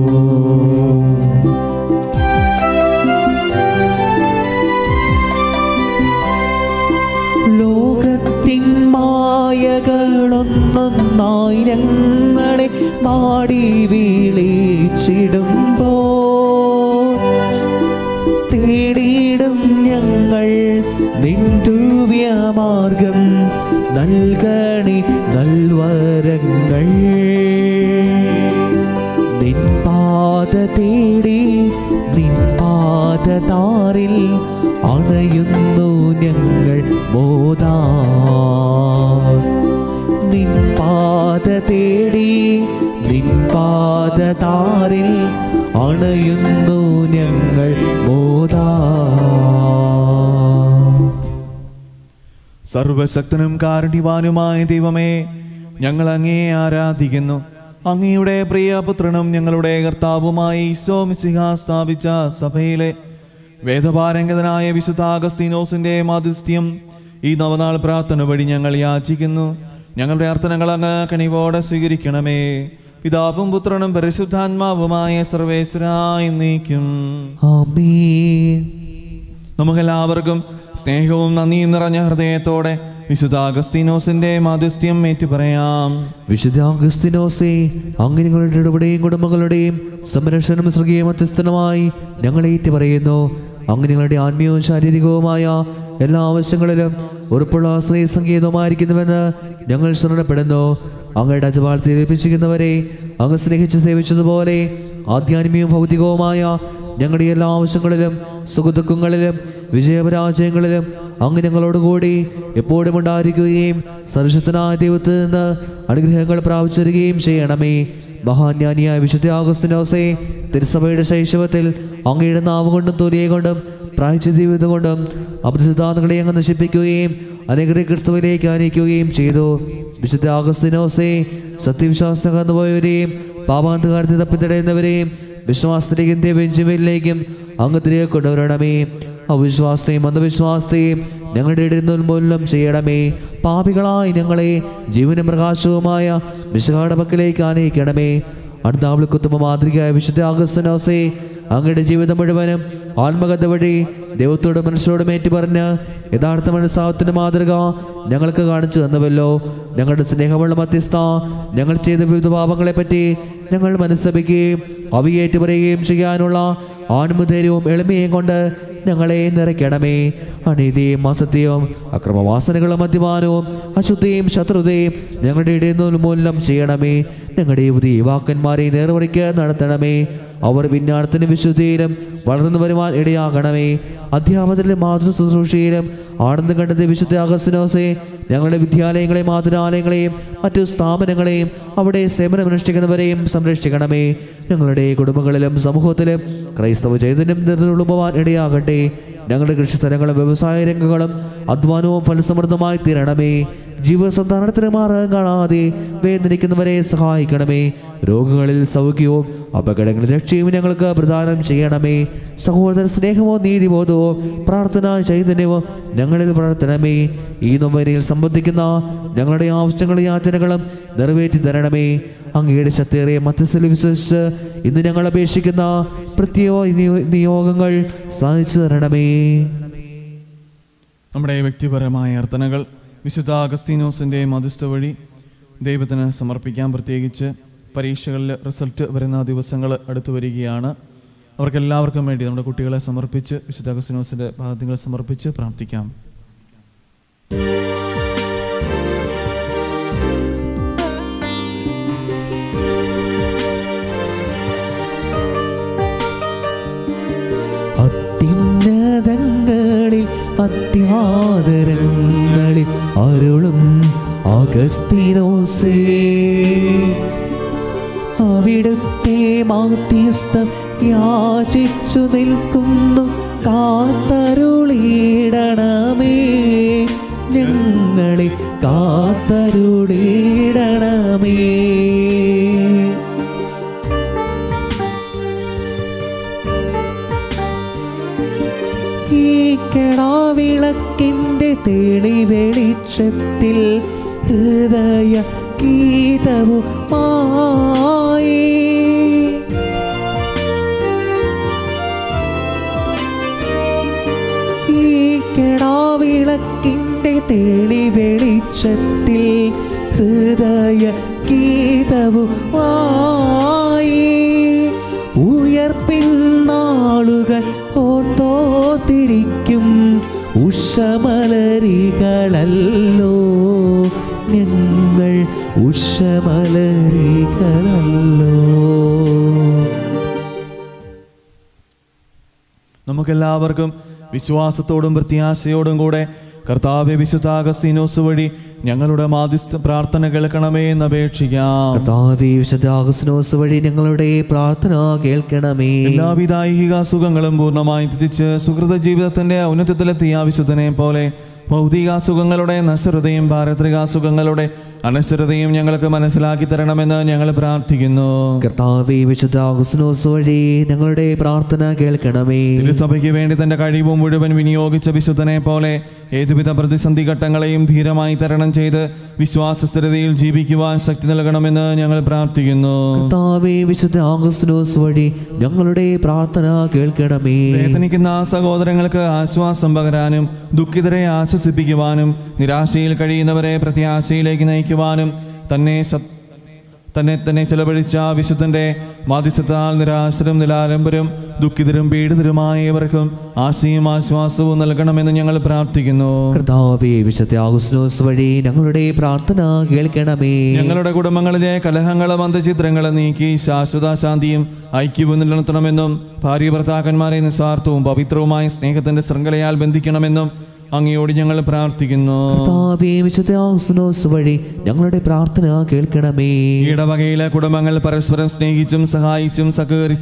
ലോകത്തിൻ മായകളൊന്നൊന്നായി ഞങ്ങളെ മാടി വിളിച്ചിടുമ്പോ തേടിയിടും ഞങ്ങൾ നിന്ദുവ്യമാർഗം നൽകണി നൽവരങ്ങൾ നിൻ പാത തേടി നിൻ പാദതാറിൽ അണയുന്നു ഞങ്ങൾ മോദാ നിൻ പാത തേടി നിൻ പാദതാറിൽ അണയുന്നു ഞങ്ങൾ മോദാ സർവശക്തനും കാരുണ്യവാനുമായ ദൈവമേ ഞങ്ങൾ അങ്ങയെ ആരാധിക്കുന്നു അങ്ങയുടെ പ്രിയപുത്രനും ഞങ്ങളുടെ കർത്താവുമായി ഈശോ മിശിഹ സ്ഥാപിച്ച സഭയിലെ വേദപാരംഗതനായ വിശുദ്ധ അഗസ്തീനോസിന്റെ മാധ്യസ്ഥ്യം ഈ നവനാൾ പ്രാർത്ഥന വഴി ഞങ്ങൾ യാചിക്കുന്നു ഞങ്ങളുടെ അർത്ഥനകൾ അങ്ങ് കനിവോടെ സ്വീകരിക്കണമേ പിതാവും പുത്രനും പരിശുദ്ധാത്മാവുമായ സർവേശ്വരായി നീക്കും ആമേൻ നമുക്കെല്ലാവർക്കും സ്നേഹവും നന്ദിയും നിറഞ്ഞ ഹൃദയത്തോടെ വിശുദ്ധ അഗസ്തീനോസിന്റെ മാധ്യസ്ഥ്യം ഏറ്റുപറയാം വിശുദ്ധ അഗസ്തിനോസേ അങ്ങ് നിങ്ങളുടെ ഇടപെടെയും കുടുംബങ്ങളുടെയും സംരക്ഷണം സ്വർഗീയ മധ്യസ്ഥനുമായി ഞങ്ങൾ ഏറ്റു പറയുന്നു അങ്ങ് നിങ്ങളുടെ ആത്മീയവും ശാരീരികവുമായ എല്ലാ ആവശ്യങ്ങളിലും ഉറപ്പുള്ള സ്ത്രീ സംഗീതമായിരിക്കുന്നുവെന്ന് ഞങ്ങൾ ശരണപ്പെടുന്നു അങ്ങയുടെ അജപാളത്തിൽ ഏൽപ്പിച്ചിരിക്കുന്നവരെ അങ്ങ് സ്നേഹിച്ച് സേവിച്ചതുപോലെ ആധ്യാത്മികവും ഭൗതികവുമായ ഞങ്ങളുടെ എല്ലാ ആവശ്യങ്ങളിലും സുഖദുഃഖങ്ങളിലും വിജയപരാജയങ്ങളിലും അങ്ങ് ഞങ്ങളോടുകൂടി എപ്പോഴും ഉണ്ടായിരിക്കുകയും സർവശക്തനായ ദൈവത്തിൽ നിന്ന് അനുഗ്രഹങ്ങൾ പ്രാപിച്ചിരിക്കുകയും ചെയ്യണമേ മഹാജ്ഞാനിയായ വിശുദ്ധ ആഗസ്തിനോസെ തിരുസഭയുടെ ശൈശവത്തിൽ അങ്ങയുടെ നാവ് കൊണ്ടും തൊലിയെ കൊണ്ടും പ്രായച്ച ജീവിതം കൊണ്ടും അബദ്ധസിദ്ധാന്തങ്ങളെ അങ്ങ് നശിപ്പിക്കുകയും അനേകരെ ക്രിസ്തുവിലേക്ക് ആനയിക്കുകയും ചെയ്തു വിശുദ്ധ ആഗസ്തിനോസെ സത്യവിശ്വാസം കന്നുപോയവരെയും പാപാന്തകാരത്തെ തപ്പിത്തടയുന്നവരെയും വിശ്വാസത്തിലേക്കും ദൈവജീവനിലേക്കും അങ്ങ് തിരികെ കൊണ്ടുവരണമേ അവിശ്വാസത്തെയും അന്ധവിശ്വാസത്തെയും ഞങ്ങളുടെ ഇടയിൽ നിന്ന് ഉന്മൂലനം ചെയ്യണമേ പാപികളായി ഞങ്ങളെ ജീവനും പ്രകാശവുമായ വിശകാട പക്കലേക്ക് ആനയിക്കണമേ അടുത്താവളിക്കുത്തുമ്പ മാതൃകയായ വിശുദ്ധ ആഗസ്തനോസെ അങ്ങയുടെ ജീവിതം മുഴുവനും ആത്മകഥ വഴി ദൈവത്തോടും മനുഷ്യരോടും ഏറ്റു പറഞ്ഞ് യഥാർത്ഥ മനസ്സാവത്തിന്റെ മാതൃക ഞങ്ങൾക്ക് കാണിച്ചു തന്നുവല്ലോ ഞങ്ങളുടെ സ്നേഹമുള്ള മധ്യസ്ഥ ഞങ്ങൾ ചെയ്ത വിവിധ പാപങ്ങളെപ്പറ്റി ഞങ്ങൾ മനസ്സപിക്കുകയും അവയേറ്റു പറയുകയും ചെയ്യാനുള്ള ആത്മധൈര്യവും എളിമയും കൊണ്ട് ഞങ്ങളെ നിറയ്ക്കണമേ അനീതിയും അസത്യവും അക്രമവാസനകളും മദ്യപാനവും അശുദ്ധിയും ശത്രുതയും ഞങ്ങളുടെ ഇടയിൽ നിന്ന് ഉന്മൂലനം ചെയ്യണമേ ഞങ്ങളുടെ യുവതി യുവാക്കന്മാരെ നേർവഴിക്ക് നടത്തണമേ അവർ വിജ്ഞാനത്തിനും വിശുദ്ധിയിലും വളർന്നു വരുവാൻ ഇടയാകണമേ അധ്യാപകരിലും മാതൃ ശുശ്രൂഷയിലും ആനന്ദം കണ്ടത് വിശുദ്ധ അഗസ്റ്റിനോസെ ഞങ്ങളുടെ വിദ്യാലയങ്ങളെയും മാതൃാലയങ്ങളെയും മറ്റു സ്ഥാപനങ്ങളെയും അവിടെ സേവനമനുഷ്ഠിക്കുന്നവരെയും സംരക്ഷിക്കണമേ ഞങ്ങളുടെ കുടുംബങ്ങളിലും സമൂഹത്തിലും ക്രൈസ്തവ ചൈതന്യം നിലനിർത്തുവാൻ ഇടയാകട്ടെ ഞങ്ങളുടെ കൃഷിസ്ഥലങ്ങളും വ്യവസായ രംഗങ്ങളും അധ്വാനവും ഫലസമൃദ്ധമായി തീരണമേ ജീവസന്ധാരണത്തിന് മാർഗം കാണാതെ വേദനിക്കുന്നവരെ സഹായിക്കണമേ രോഗങ്ങളിൽ സൗഖ്യവും അപകടങ്ങളിൽ രക്ഷയും ഞങ്ങൾക്ക് പ്രദാനം ചെയ്യണമേ സഹോദര സ്നേഹവും നീതിബോധവും പ്രാർത്ഥന ചൈതന്യവും ഞങ്ങളിൽ വളർത്തണമേ ഈ നൊമ്പരയിൽ സംബന്ധിക്കുന്ന ഞങ്ങളുടെ ആവശ്യങ്ങളും യാചനകളും നിറവേറ്റി തരണമേ അങ്ങയുടെ ശക്തിയേറിയ മധ്യസ്ഥൽ വിശ്വസിച്ച് ഇന്ന് ഞങ്ങൾ അപേക്ഷിക്കുന്ന പ്രത്യേക നിയോ- നിയോഗങ്ങൾ സാധിച്ചു തരണമേ നമ്മുടെ വ്യക്തിപരമായ അർത്ഥനകൾ വിശുദ്ധ അഗസ്തീനോസിൻ്റെ മധ്യസ്ഥ വഴി ദൈവത്തിന് സമർപ്പിക്കാൻ പ്രത്യേകിച്ച് പരീക്ഷകളിൽ റിസൾട്ട് വരുന്ന ദിവസങ്ങൾ അടുത്തു വരികയാണ് അവർക്കെല്ലാവർക്കും വേണ്ടി നമ്മുടെ കുട്ടികളെ സമർപ്പിച്ച് വിശുദ്ധ അഗസ്തീനോസിൻ്റെ പാദങ്ങൾ സമർപ്പിച്ച് പ്രാർത്ഥിക്കാം അത്യുന്നതങ്ങളിൽ അത്യാദരങ്ങളിൽ അരുളും അഗസ്തീനോസേ അവിടുത്തെ മാധ്യസ്ഥം യാചിച്ചു നിൽക്കുന്നു കാത്തരുളിയിടണമേ ഞങ്ങളെ കാത്തരുളിയിടണമേ ഈ കെടാവിളക്കിൻ്റെ തെളി വെളിച്ചത്തിൽ ഹൃദയ ഗീതവുമായി ഈ കെടാവിളക്കിൻ്റെ തെളി വെളിച്ചത്തിൽ ഹൃദയ ഗീതവുമായി ഉയർപ്പിൻ നാളുകൾ ഓർത്തോത്തിരിക്കും ഉഷമലരികളല്ലോ ഞങ്ങൾ ഉഷമലരികളല്ലോ നമുക്കെല്ലാവർക്കും വിശ്വാസത്തോടും പ്രത്യാശയോടും കൂടെ കർത്താവെ വിശുദ്ധ അഗസ്തീനോസ് വഴി ഞങ്ങളുടെ മാധ്യസ്ഥ പ്രാർത്ഥന കേൾക്കണമേ എന്ന് അപേക്ഷിക്കാം കർത്താവേ വിശുദ്ധ ആഗസ്നോസ് വഴി ഞങ്ങളുടെ പ്രാർത്ഥന കേൾക്കണമേ എല്ലാവിധ ഐഹിക സുഖങ്ങളും പൂർണ്ണമായി തിരിച്ച് സുഹൃത ജീവിതത്തിന്റെ ഔന്നത്യത്തിലെത്തിയ വിശുദ്ധനെ പോലെ ഭൗതിക സുഖങ്ങളുടെ നശ്വരതയും പാരത്രിക സുഖങ്ങളുടെ അനശ്വരതയും ഞങ്ങൾക്ക് മനസ്സിലാക്കി തരണമെന്ന് ഞങ്ങൾ പ്രാർത്ഥിക്കുന്നു കർത്താവേ വിശുദ്ധ ആഗസ്നോസ് വഴി ഞങ്ങളുടെ പ്രാർത്ഥന കേൾക്കണമേ തിരുസഭയ്ക്ക് വേണ്ടി തന്റെ കഴിവും മുഴുവൻ വിനിയോഗിച്ച വിശുദ്ധനെ പോലെ ഏതുവിധ പ്രതിസന്ധി ഘട്ടങ്ങളെയും ധീരമായി തരണം ചെയ്ത് വിശ്വാസ സ്ഥിരതയിൽ ജീവിക്കുവാൻ ശക്തി നൽകണമെന്ന് ഞങ്ങൾ പ്രാർത്ഥിക്കുന്നു കർത്താവേ വിശുദ്ധ ആഗസ്നോസ് വഴി ഞങ്ങളുടെ പ്രാർത്ഥന കേൾക്കണമേ വേദനിക്കുന്ന സഹോദരങ്ങൾക്ക് ആശ്വാസം പകരാനും ദുഃഖിതരെ ആശ്വസിപ്പിക്കുവാനും നിരാശയിൽ കഴിയുന്നവരെ പ്രത്യാശയിലേക്ക് നയിക്കുവാനും തന്നെ സത്- തന്നെ തന്നെ ചെലവഴിച്ച വിശുദ്ധന്റെ മാധ്യസ്ഥത്താൽ നിരാശരും നിലാലംബരും ദുഃഖിതരും പീഡിതരുമായവർക്കും ആശയും ആശ്വാസവും നൽകണമെന്ന് ഞങ്ങൾ പ്രാർത്ഥിക്കുന്നു കർത്താവേ വിശുദ്ധ ആഗസ്നോസ് വഴി ഞങ്ങളുടെ പ്രാർത്ഥന കേൾക്കണമേ ഞങ്ങളുടെ കുടുംബങ്ങളിലെ കലഹങ്ങളും അന്തചിത്രങ്ങളും നീക്കി ശാശ്വത ശാന്തിയും ഐക്യവും നിലനിർത്തണമെന്നും ഭാര്യ ഭർത്താക്കന്മാരെ നിസ്വാർത്ഥവും പവിത്രവുമായ സ്നേഹത്തിന്റെ ശൃംഖലയാൽ ബന്ധിക്കണമെന്നും അങ്ങയോട് ഞങ്ങൾ പ്രാർത്ഥിക്കുന്നു കർത്താവേ വിശുദ്ധ ആഗസ്നോസ് വഴി ഞങ്ങളുടെ പ്രാർത്ഥന കേൾക്കണമേ ഈ ഇടവകയിലെ കുടുംബങ്ങൾ പരസ്പരം സ്നേഹിച്ചും സഹായിച്ചും സഹകരിച്ചും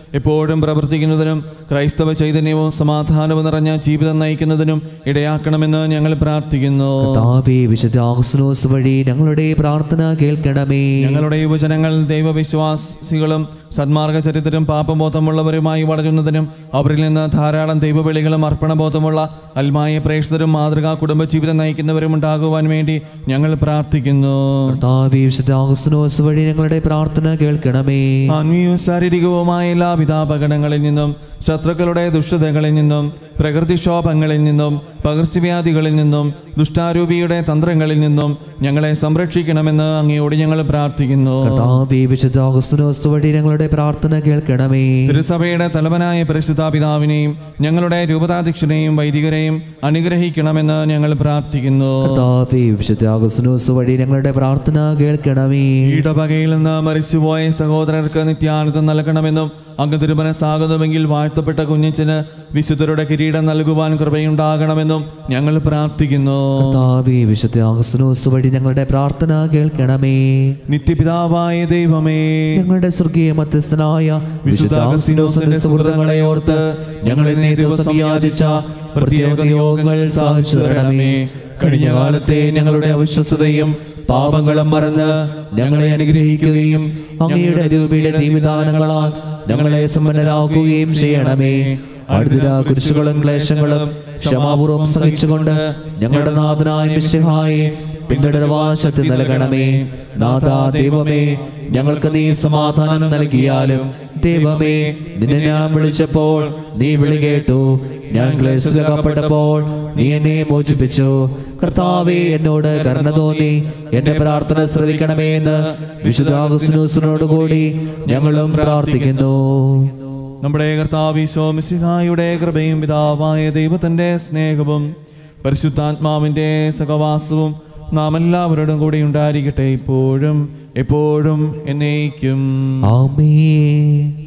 എപ്പോഴും പ്രവർത്തിക്കുന്നതിനും ക്രൈസ്തവ ചൈതന്യവും സമാധാനവും നിറഞ്ഞ ജീവിതം നയിക്കുന്നതിനും ഇടയാക്കണമെന്ന് ഞങ്ങൾ പ്രാർത്ഥിക്കുന്നു കർത്താവേ വിശുദ്ധ ആഗസ്തോസ് വഴി ഞങ്ങളുടെ പ്രാർത്ഥന കേൾക്കണമേ ഞങ്ങളുടെ യുവജനങ്ങൾ ദൈവവിശ്വാസികളും സന്മാർഗ ചരിത്രം പാപബോധമുള്ളവരുമായി വളരുന്നതിനും അവരിൽ നിന്ന് ധാരാളം ദൈവവിളികളും അർപ്പണബോധമുള്ള അൽമായ പ്രേക്ഷിതരും മാതൃകാ കുടുംബജീവിതം നയിക്കുന്നവരും ഉണ്ടാകുവാൻ വേണ്ടി ഞങ്ങൾ പ്രാർത്ഥിക്കുന്നു കർത്താവേ വിശുദ്ധ ആഗസ്തോസ് വഴി ഞങ്ങളുടെ പ്രാർത്ഥന കേൾക്കണമേ ആത്മീയവും ശാരീരികവുമായ എല്ലാ വിധാപകടങ്ങളിൽ നിന്നും ശത്രുക്കളുടെ ദുഷ്ടതകളിൽ നിന്നും പ്രകൃതിക്ഷോഭങ്ങളിൽ നിന്നും പകർച്ചവ്യാധികളിൽ നിന്നും ദുഷ്ടാരൂപിയുടെ തന്ത്രങ്ങളിൽ നിന്നും ഞങ്ങളെ സംരക്ഷിക്കണമെന്ന് അങ്ങയോട് ഞങ്ങൾ പ്രാർത്ഥിക്കുന്നു കർത്താവേ വിശുദ്ധ ആഗസ്തോസ് വഴി ഞങ്ങളുടെ പ്രാർത്ഥന കേൾക്കണമേ തിരുസഭയുടെ തലവനായ പരിശുദ്ധ പിതാവിനെയും ഞങ്ങളുടെ രൂപതാധ്യക്ഷനെയും വൈദികരെയും അനുഗ്രഹിക്കണമെന്ന് ഞങ്ങൾ പ്രാർത്ഥിക്കുന്നു കർത്താവേ വിശുദ്ധ ആഗസ്തോസ് വഴി ഞങ്ങളുടെ പ്രാർത്ഥന കേൾക്കണമേ ഇടവകയിൽ നിന്ന് മരിച്ചുപോയ സഹോദരർക്ക് നിത്യാനന്ദം നൽകണമെന്നും അങ്ങ് തിരുമനസ്സാകുന്നുവെങ്കിൽ വാഴ്ത്തപ്പെട്ട കുഞ്ഞിച്ചന് വിശുദ്ധരുടെ കിരീടം നൽകുവാൻ കൃപയുണ്ടാകണമെന്നും ഞങ്ങൾ പ്രാർത്ഥിക്കുന്നു കർത്താവേ വിശുദ്ധ ആഗസ്തോസ് വഴി ഞങ്ങളുടെ പ്രാർത്ഥന കേൾക്കണമേ നിത്യപിതാവായ ദൈവമേ ഞങ്ങളുടെ സ്വർഗീയ മധ്യസ്ഥനായ വിശുദ്ധ ആഗസ്തീനോസിന്റെ സുഹൃത്തുക്കളെ ഓർത്ത് ഞങ്ങൾ ഇന്നേ ദിവസം യാചിച്ച പ്രത്യേക യോഗങ്ങൾ സാധിച്ചു തരണമേ കഴിഞ്ഞ കാലത്തെ ഞങ്ങളുടെ അവിശ്വസതയും പാപങ്ങളും മറന്ന് ഞങ്ങളെ അനുഗ്രഹിക്കുകയും അങ്ങയുടെ രൂപയുടെ ദീപിദാനങ്ങളാൽ ഞങ്ങളെ സമ്പന്നരാക്കുകയും ചെയ്യണമേ അടുത്ത കുരിശുകളും ക്ലേശങ്ങളും ക്ഷമാപൂർവം സഹിച്ചുകൊണ്ട് ഞങ്ങളുടെ നാഥനായ മിശിഹായെ പിന്തുടരുവാൻ ശക്തി നൽകണമേ നാഥ ദൈവമേ ഞങ്ങൾക്ക് നീ സമാധാനം നൽകിയാലും ദൈവമേ നിന്നെ ഞാൻ വിളിച്ചപ്പോൾ നീ വിളി കേട്ടു ഞാൻ ക്ലേശകപ്പെട്ടപ്പോൾ നീ എന്നെ മോചിപ്പിച്ചു കർത്താവേ എന്നോട് കരുണ തോന്നി എന്റെ പ്രാർത്ഥന ശ്രവിക്കണമേ എന്ന് വിശുദ്ധാഗസ്നോസിനോട് കൂടി ഞങ്ങളും പ്രാർത്ഥിക്കുന്നു നമ്മുടെ കർത്താവിശോമിസിഹായുടെ കൃപയും പിതാവായ ദൈവത്തിന്റെ സ്നേഹവും പരിശുദ്ധാത്മാവിന്റെ സഹവാസവും നാം എല്ലാവരോടും കൂടി ഉണ്ടായിരിക്കട്ടെ ഇപ്പോഴും എപ്പോഴും എന്നേക്കും ആമേ